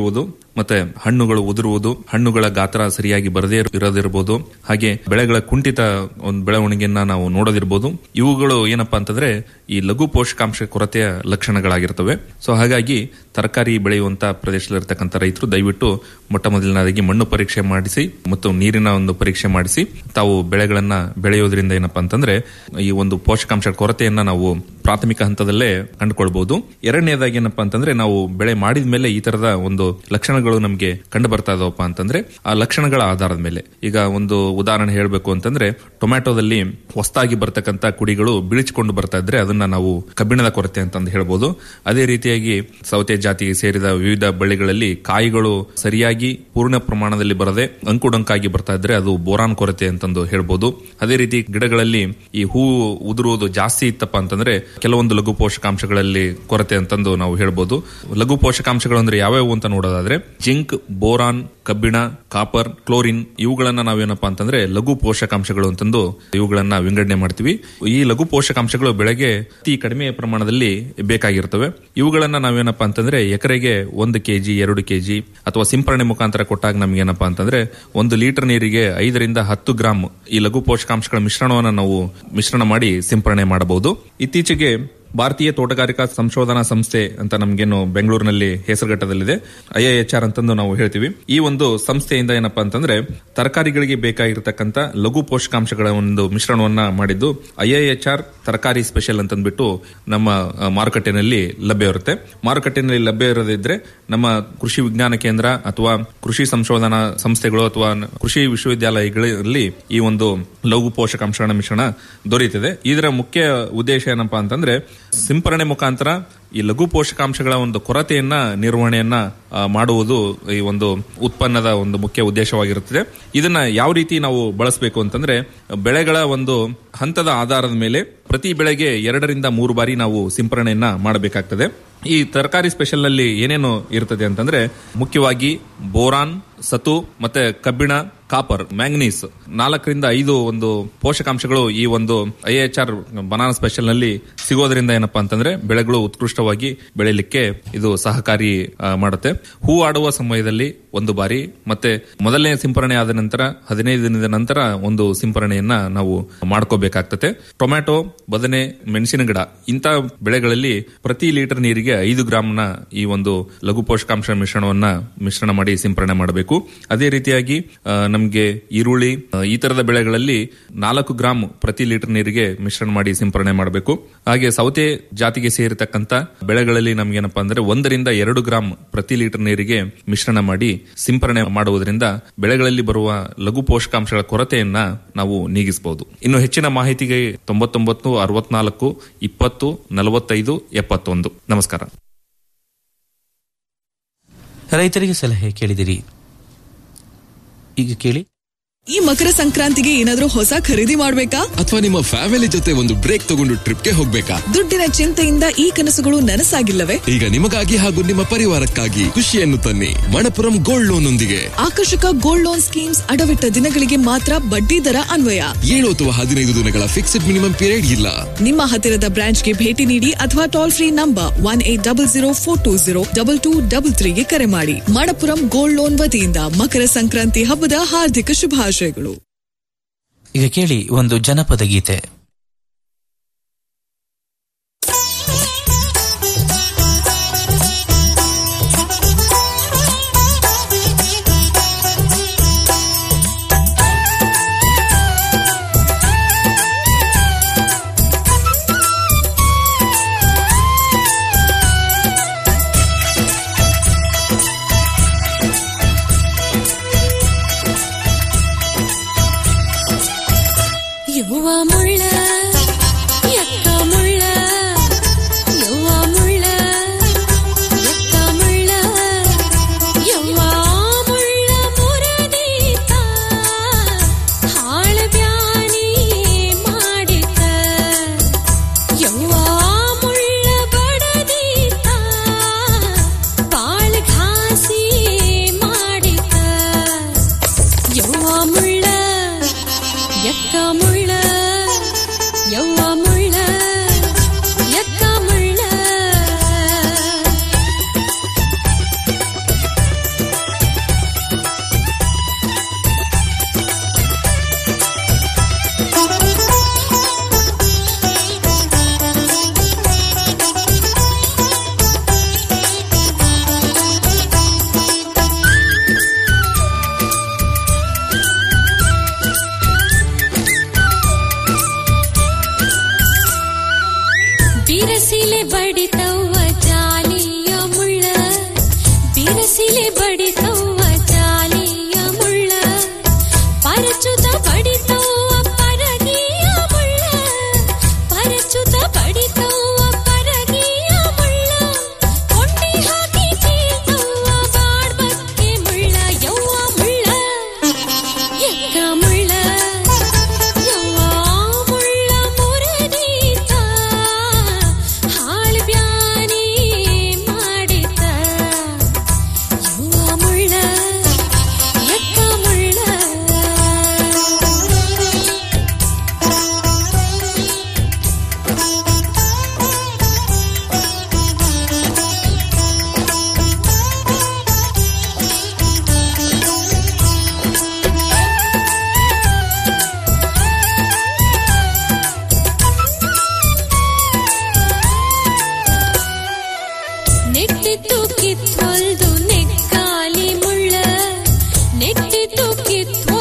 ಮತ್ತೆ ಹಣ್ಣುಗಳು ಉದುರುವುದು ಹಣ್ಣುಗಳ ಗಾತ್ರ ಸರಿಯಾಗಿ ಬರದೇ ಇರೋದಿರಬಹುದು ಹಾಗೆ ಬೆಳೆಗಳ ಕುಂಠಿತ ಒಂದು ಬೆಳವಣಿಗೆಯನ್ನ ನಾವು ನೋಡೋದಿರ್ಬೋದು ಇವುಗಳು ಏನಪ್ಪಾ ಅಂತಂದ್ರೆ ಈ ಲಘು ಪೋಷಕಾಂಶ ಕೊರತೆಯ ಲಕ್ಷಣಗಳಾಗಿರ್ತವೆ ಸೊ ಹಾಗಾಗಿ ತರಕಾರಿ ಬೆಳೆಯುವಂತ ಪ್ರದೇಶದಲ್ಲಿರ್ತಕ್ಕಂಥ ರೈತರು ದಯವಿಟ್ಟು ಮೊಟ್ಟ ಮೊದಲನೇದಾಗಿ ಮಣ್ಣು ಪರೀಕ್ಷೆ ಮಾಡಿಸಿ ಮತ್ತು ನೀರಿನ ಒಂದು ಪರೀಕ್ಷೆ ಮಾಡಿಸಿ ತಾವು ಬೆಳೆಗಳನ್ನ ಬೆಳೆಯೋದ್ರಿಂದ ಏನಪ್ಪಾ ಅಂತಂದ್ರೆ ಈ ಒಂದು ಪೋಷಕಾಂಶ ಕೊರತೆಯನ್ನ ನಾವು ಪ್ರಾಥಮಿಕ ಹಂತದಲ್ಲೇ ಕಂಡುಕೊಳ್ಬಹುದು ಎರಡನೇದಾಗಿ ಏನಪ್ಪಾ ಅಂತಂದ್ರೆ ನಾವು ಬೆಳೆ ಮಾಡಿದ ಮೇಲೆ ಈ ತರದ ಒಂದು ಲಕ್ಷಣಗಳು ನಮಗೆ ಕಂಡು ಬರ್ತಾ ಇದಾವಪ್ಪ ಅಂತಂದ್ರೆ ಆ ಲಕ್ಷಣಗಳ ಆಧಾರದ ಮೇಲೆ ಈಗ ಒಂದು ಉದಾಹರಣೆ ಹೇಳಬೇಕು ಅಂತಂದ್ರೆ ಟೊಮ್ಯಾಟೋದಲ್ಲಿ ಹೊಸದಾಗಿ ಬರ್ತಕ್ಕಂಥ ಕುಡಿಗಳು ಬಿಳಿಚಿಕೊಂಡು ಬರ್ತಾ ಇದ್ರೆ ಅದನ್ನ ನಾವು ಕಬ್ಬಿಣದ ಕೊರತೆ ಅಂತಂದು ಹೇಳ್ಬೋದು ಅದೇ ರೀತಿಯಾಗಿ ಸೌತೆ ಜಾತಿಗೆ ಸೇರಿದ ವಿವಿಧ ಬಳ್ಳಿಗಳಲ್ಲಿ ಕಾಯಿಗಳು ಸರಿಯಾಗಿ ಪೂರ್ಣ ಪ್ರಮಾಣದಲ್ಲಿ ಬರದೆ ಅಂಕುಡೊಂಕಾಗಿ ಬರ್ತಾ ಇದ್ರೆ ಅದು ಬೋರಾನ್ ಕೊರತೆ ಅಂತಂದು ಹೇಳ್ಬೋದು ಅದೇ ರೀತಿ ಗಿಡಗಳಲ್ಲಿ ಈ ಹೂವು ಉದುರುವುದು ಜಾಸ್ತಿ ಇತ್ತಪ್ಪ ಅಂತಂದ್ರೆ ಕೆಲವೊಂದು ಲಘು ಪೋಷಕಾಂಶಗಳಲ್ಲಿ ಕೊರತೆ ಅಂತಂದು ನಾವು ಹೇಳ್ಬೋದು ಲಘು ಪೋಷಕಾಂಶಗಳು ಅಂದ್ರೆ ಯಾವ್ಯಾವು ಅಂತ ನೋಡೋದಾದ್ರೆ ಜಿಂಕ್ ಬೋರಾನ್ ಕಬ್ಬಿಣ ಕಾಪರ್ ಕ್ಲೋರಿನ್ ಇವುಗಳನ್ನ ನಾವೇನಪ್ಪಾ ಅಂತಂದ್ರೆ ಲಘು ಪೋಷಕಾಂಶಗಳು ಅಂತಂದು ಇವುಗಳನ್ನ ವಿಂಗಡಣೆ ಮಾಡ್ತೀವಿ ಈ ಲಘು ಪೋಷಕಾಂಶಗಳು ಬೆಳೆಗೆ ಅತಿ ಕಡಿಮೆ ಪ್ರಮಾಣದಲ್ಲಿ ಬೇಕಾಗಿರ್ತವೆ ಇವುಗಳನ್ನ ನಾವೇನಪ್ಪಾ ಅಂತಂದ್ರೆ ಎಕರೆಗೆ ಒಂದು ಕೆಜಿ ಎರಡು ಕೆಜಿ ಅಥವಾ ಸಿಂಪರಣೆ ಮುಖಾಂತರ ಕೊಟ್ಟಾಗ ನಮ್ಗೆ ಏನಪ್ಪಾ ಅಂತಂದ್ರೆ ಒಂದು ಲೀಟರ್ ನೀರಿಗೆ ಐದರಿಂದ ಹತ್ತು ಗ್ರಾಂ ಈ ಲಘು ಪೋಷಕಾಂಶಗಳ ಮಿಶ್ರಣವನ್ನು ನಾವು ಮಿಶ್ರಣ ಮಾಡಿ ಸಿಂಪರಣೆ ಮಾಡಬಹುದು ಇತ್ತೀಚೆಗೆ ಭಾರತೀಯ ತೋಟಗಾರಿಕಾ ಸಂಶೋಧನಾ ಸಂಸ್ಥೆ ಅಂತ ನಮ್ಗೇನು ಬೆಂಗಳೂರಿನಲ್ಲಿ ಹೆಸರುಘಟ್ಟದಲ್ಲಿದೆ ಐಐಎಚ್ಆರ್ ಅಂತಂದು ನಾವು ಹೇಳ್ತೀವಿ ಈ ಒಂದು ಸಂಸ್ಥೆಯಿಂದ ಏನಪ್ಪಾ ಅಂತಂದ್ರೆ ತರಕಾರಿಗಳಿಗೆ ಬೇಕಾಗಿರತಕ್ಕಂತ ಲಘು ಪೋಷಕಾಂಶಗಳ ಒಂದು ಮಿಶ್ರಣವನ್ನ ಮಾಡಿದ್ದು ಐಐಎಚ್ಆರ್ ತರಕಾರಿ ಸ್ಪೆಷಲ್ ಅಂತಂದ್ಬಿಟ್ಟು ನಮ್ಮ ಆ, ಮಾರುಕಟ್ಟೆನಲ್ಲಿ ಲಭ್ಯ ಇರುತ್ತೆ ಮಾರುಕಟ್ಟೆನಲ್ಲಿ ಲಭ್ಯ ಇರೋದಿದ್ರೆ ನಮ್ಮ ಕೃಷಿ ವಿಜ್ಞಾನ ಕೇಂದ್ರ ಅಥವಾ ಕೃಷಿ ಸಂಶೋಧನಾ ಸಂಸ್ಥೆಗಳು ಅಥವಾ ನ- ಕೃಷಿ ವಿಶ್ವವಿದ್ಯಾಲಯಗಳಲ್ಲಿ ಈ ಒಂದು ಲಘು ಪೋಷಕಾಂಶಗಳ ಮಿಶ್ರಣ ದೊರೆಯುತ್ತದೆ ಇದರ ಮುಖ್ಯ ಉದ್ದೇಶ ಏನಪ್ಪಾ ಅಂತಂದ್ರೆ ಸಿಂಪರಣೆ ಮುಖಾಂತರ ಈ ಲಘು ಪೋಷಕಾಂಶಗಳ ಒಂದು ಕೊರತೆಯನ್ನ ನಿರ್ವಹಣೆಯನ್ನ ಆ, ಮಾಡುವುದು ಈ ಒಂದು ಉತ್ಪನ್ನದ ಒಂದು ಮುಖ್ಯ ಉದ್ದೇಶವಾಗಿರುತ್ತದೆ ಇದನ್ನ ಯಾವ ರೀತಿ ನಾವು ಬಳಸಬೇಕು ಅಂತಂದ್ರೆ ಬೆಳೆಗಳ ಒಂದು ಹಂತದ ಆಧಾರದ ಮೇಲೆ ಪ್ರತಿ ಬೆಳೆಗೆ ಎರಡರಿಂದ ಮೂರು ಬಾರಿ ನಾವು ಸಿಂಪರಣೆಯನ್ನ ಮಾಡಬೇಕಾಗ್ತದೆ ಈ ತರಕಾರಿ ಸ್ಪೆಷಲ್ ನಲ್ಲಿ ಏನೇನು ಇರ್ತದೆ ಅಂತಂದ್ರೆ ಮುಖ್ಯವಾಗಿ ಬೋರಾನ್ ಸತು ಮತ್ತೆ ಕಬ್ಬಿಣ ಕಾಪರ್ ಮ್ಯಾಂಗನೀಸ್ ನಾಲ್ಕರಿಂದ ಐದು ಒಂದು ಪೋಷಕಾಂಶಗಳು ಈ ಒಂದು ಐಎಚ್ಆರ್ ಬನಾನಾ ಸ್ಪೆಷಲ್ ನಲ್ಲಿ ಸಿಗೋದ್ರಿಂದ ಏನಪ್ಪಾ ಅಂತಂದ್ರೆ ಬೆಳೆಗಳು ಉತ್ಕೃಷ್ಟವಾಗಿ ಬೆಳೆಯಲಿಕ್ಕೆ ಇದು ಸಹಕಾರಿ ಆ, ಮಾಡುತ್ತೆ ಹೂ ಆಡುವ ಸಮಯದಲ್ಲಿ ಒಂದು ಬಾರಿ ಮತ್ತೆ ಮೊದಲನೇ ಸಿಂಪರಣೆ ಆದ ನಂತರ ಹದಿನೈದು ದಿನದ ನಂತರ ಒಂದು ಸಿಂಪರಣೆಯನ್ನ ನಾವು ಮಾಡ್ಕೋಬೇಕಾಗ್ತದೆ ಟೊಮ್ಯಾಟೊ ಬದನೆ ಮೆಣಸಿನ ಗಿಡ ಇಂಥ ಬೆಳೆಗಳಲ್ಲಿ ಪ್ರತಿ ಲೀಟರ್ ನೀರಿಗೆ ಐದು ಗ್ರಾಮ್ನ ಈ ಒಂದು ಲಘು ಪೋಷಕಾಂಶ ಮಿಶ್ರಣವನ್ನ ಮಿಶ್ರಣ ಮಾಡಿ ಸಿಂಪರಣೆ ಮಾಡಬೇಕು ಅದೇ ರೀತಿಯಾಗಿ ಆ, ನಮ್ಗೆ ಈರುಳ್ಳಿ ಆ, ಈ ತರದ ಬೆಳೆಗಳಲ್ಲಿ ನಾಲ್ಕು ಗ್ರಾಮ್ ಪ್ರತಿ ಲೀಟರ್ ನೀರಿಗೆ ಮಿಶ್ರಣ ಮಾಡಿ ಸಿಂಪರಣೆ ಮಾಡಬೇಕು ಹಾಗೆ ಸೌತೆ ಜಾತಿಗೆ ಸೇರಿರ್ತಕ್ಕಂತ ಬೆಳೆಗಳಲ್ಲಿ ನಮ್ಗೇನಪ್ಪಾ ಅಂದ್ರೆ ಒಂದರಿಂದ ಎರಡು ಗ್ರಾಮ್ ಪ್ರತಿ ಲೀಟರ್ ನೀರಿಗೆ ಮಿಶ್ರಣ ಮಾಡಿ ಸಿಂಪರಣೆ ಮಾಡುವುದರಿಂದ ಬೆಳೆಗಳಲ್ಲಿ ಬರುವ ಲಘು ಪೋಷಕಾಂಶಗಳ ಕೊರತೆಯನ್ನ ನಾವು ನೀಗಿಸಬಹುದು ಇನ್ನು ಹೆಚ್ಚಿನ ಮಾಹಿತಿಗೆ ತೊಂಬತ್ತೊಂಬತ್ತು ಅರವತ್ನಾಲ್ಕು ಇಪ್ಪತ್ತು ನಲವತ್ತೈದು ಎಪ್ಪತ್ತೊಂದು ನಮಸ್ಕಾರ ರೈತರಿಗೆ ಸಲಹೆ ಕೇಳಿದಿರಿ ಈಗ ಕೇಳಿ ಈ ಮಕರ ಸಂಕ್ರಾಂತಿಗೆ ಏನಾದ್ರೂ ಹೊಸ ಖರೀದಿ ಮಾಡ್ಬೇಕಾ ಅಥವಾ ನಿಮ್ಮ ಫ್ಯಾಮಿಲಿ ಜೊತೆ ಒಂದು ಬ್ರೇಕ್ ತಗೊಂಡು ಟ್ರಿಪ್ಗೆ ಹೋಗ್ಬೇಕಾ ದುಡ್ಡಿನ ಚಿಂತೆಯಿಂದ ಈ ಕನಸುಗಳು ನನಸಾಗಿಲ್ಲವೇ ಈಗ ನಿಮಗಾಗಿ ಹಾಗೂ ನಿಮ್ಮ ಪರಿವಾರಕ್ಕಾಗಿ ಖುಷಿಯನ್ನು ತನ್ನಿ ಮಣಪುರಂ ಗೋಲ್ಡ್ ಲೋನ್ ಒಂದಿಗೆ ಆಕರ್ಷಕ ಗೋಲ್ಡ್ ಲೋನ್ ಸ್ಕೀಮ್ಸ್ ಅಡವಿಟ್ಟ ದಿನಗಳಿಗೆ ಮಾತ್ರ ಬಡ್ಡಿ ದರ ಅನ್ವಯ ಏಳು ಅಥವಾ ಹದಿನೈದು ದಿನಗಳ ಫಿಕ್ಸ್ಡ್ ಮಿನಿಮಮ್ ಪೀರಿಯಡ್ ಇಲ್ಲ ನಿಮ್ಮ ಹತ್ತಿರದ ಬ್ರಾಂಚ್ಗೆ ಭೇಟಿ ನೀಡಿ ಅಥವಾ toll free number one eight double zero four two zero double two double ತ್ರೀಗೆ ಕರೆ ಮಾಡಿ ಮಣಪುರಂ ಗೋಲ್ಡ್ ಲೋನ್ ವತಿಯಿಂದ ಮಕರ ಸಂಕ್ರಾಂತಿ ಹಬ್ಬದ ಹಾರ್ದಿಕ ಶುಭಾಶಯಗಳು ಈಗ ಕೇಳಿ ಒಂದು ಜನಪದ ಗೀತೆ ಯುವ ಮುಳ್ಳ ಬಿರಸಿಲೆ ಬಡಿತವ್ವ ಜಾಲಿಯ ಮುಳ್ಳ ಬಿರಸಿಲೆ ಬಡಿತವ್ವ ಜಾಲಿಯ ಮುಳ್ಳ ಪರಚುತ ಬಡಿತವ್ವ ಪರಗಿಯ ಮುಳ್ಳ ಪರಚುತ ಬಡಿತವ್ವ ಪರಗಿಯ ಮುಳ್ಳ ಕೊಂಡಿ ಹಾಕಿ ಚೀಲ್ತವ್ವ ಬಾಡ್ಬಕ್ಕೆ ಮುಳ್ಳ ಯವ್ವ ಮುಳ್ಳ ಎಕ್ಕ ಮುಳ್ಳ ಯವ್ವ ಮುಳ್ಳ ಮುರದೀತ ಹಾಳ್ ಬ್ಯಾನಿ ಮಾಡಿತ ಯವ್ವ ಮುಳ್ಳ ಎಕ್ಕ ಮುಳ್ಳ ನೆಟ್ಟಿತ್ತು ಕಿತ್ತೊಲ್ದು ನೆಕ್ಕಾಲಿ ಮುಳ್ಳ ನೆಟ್ಟಿತ್ತು ಕಿತ್ತೊಲ್ದು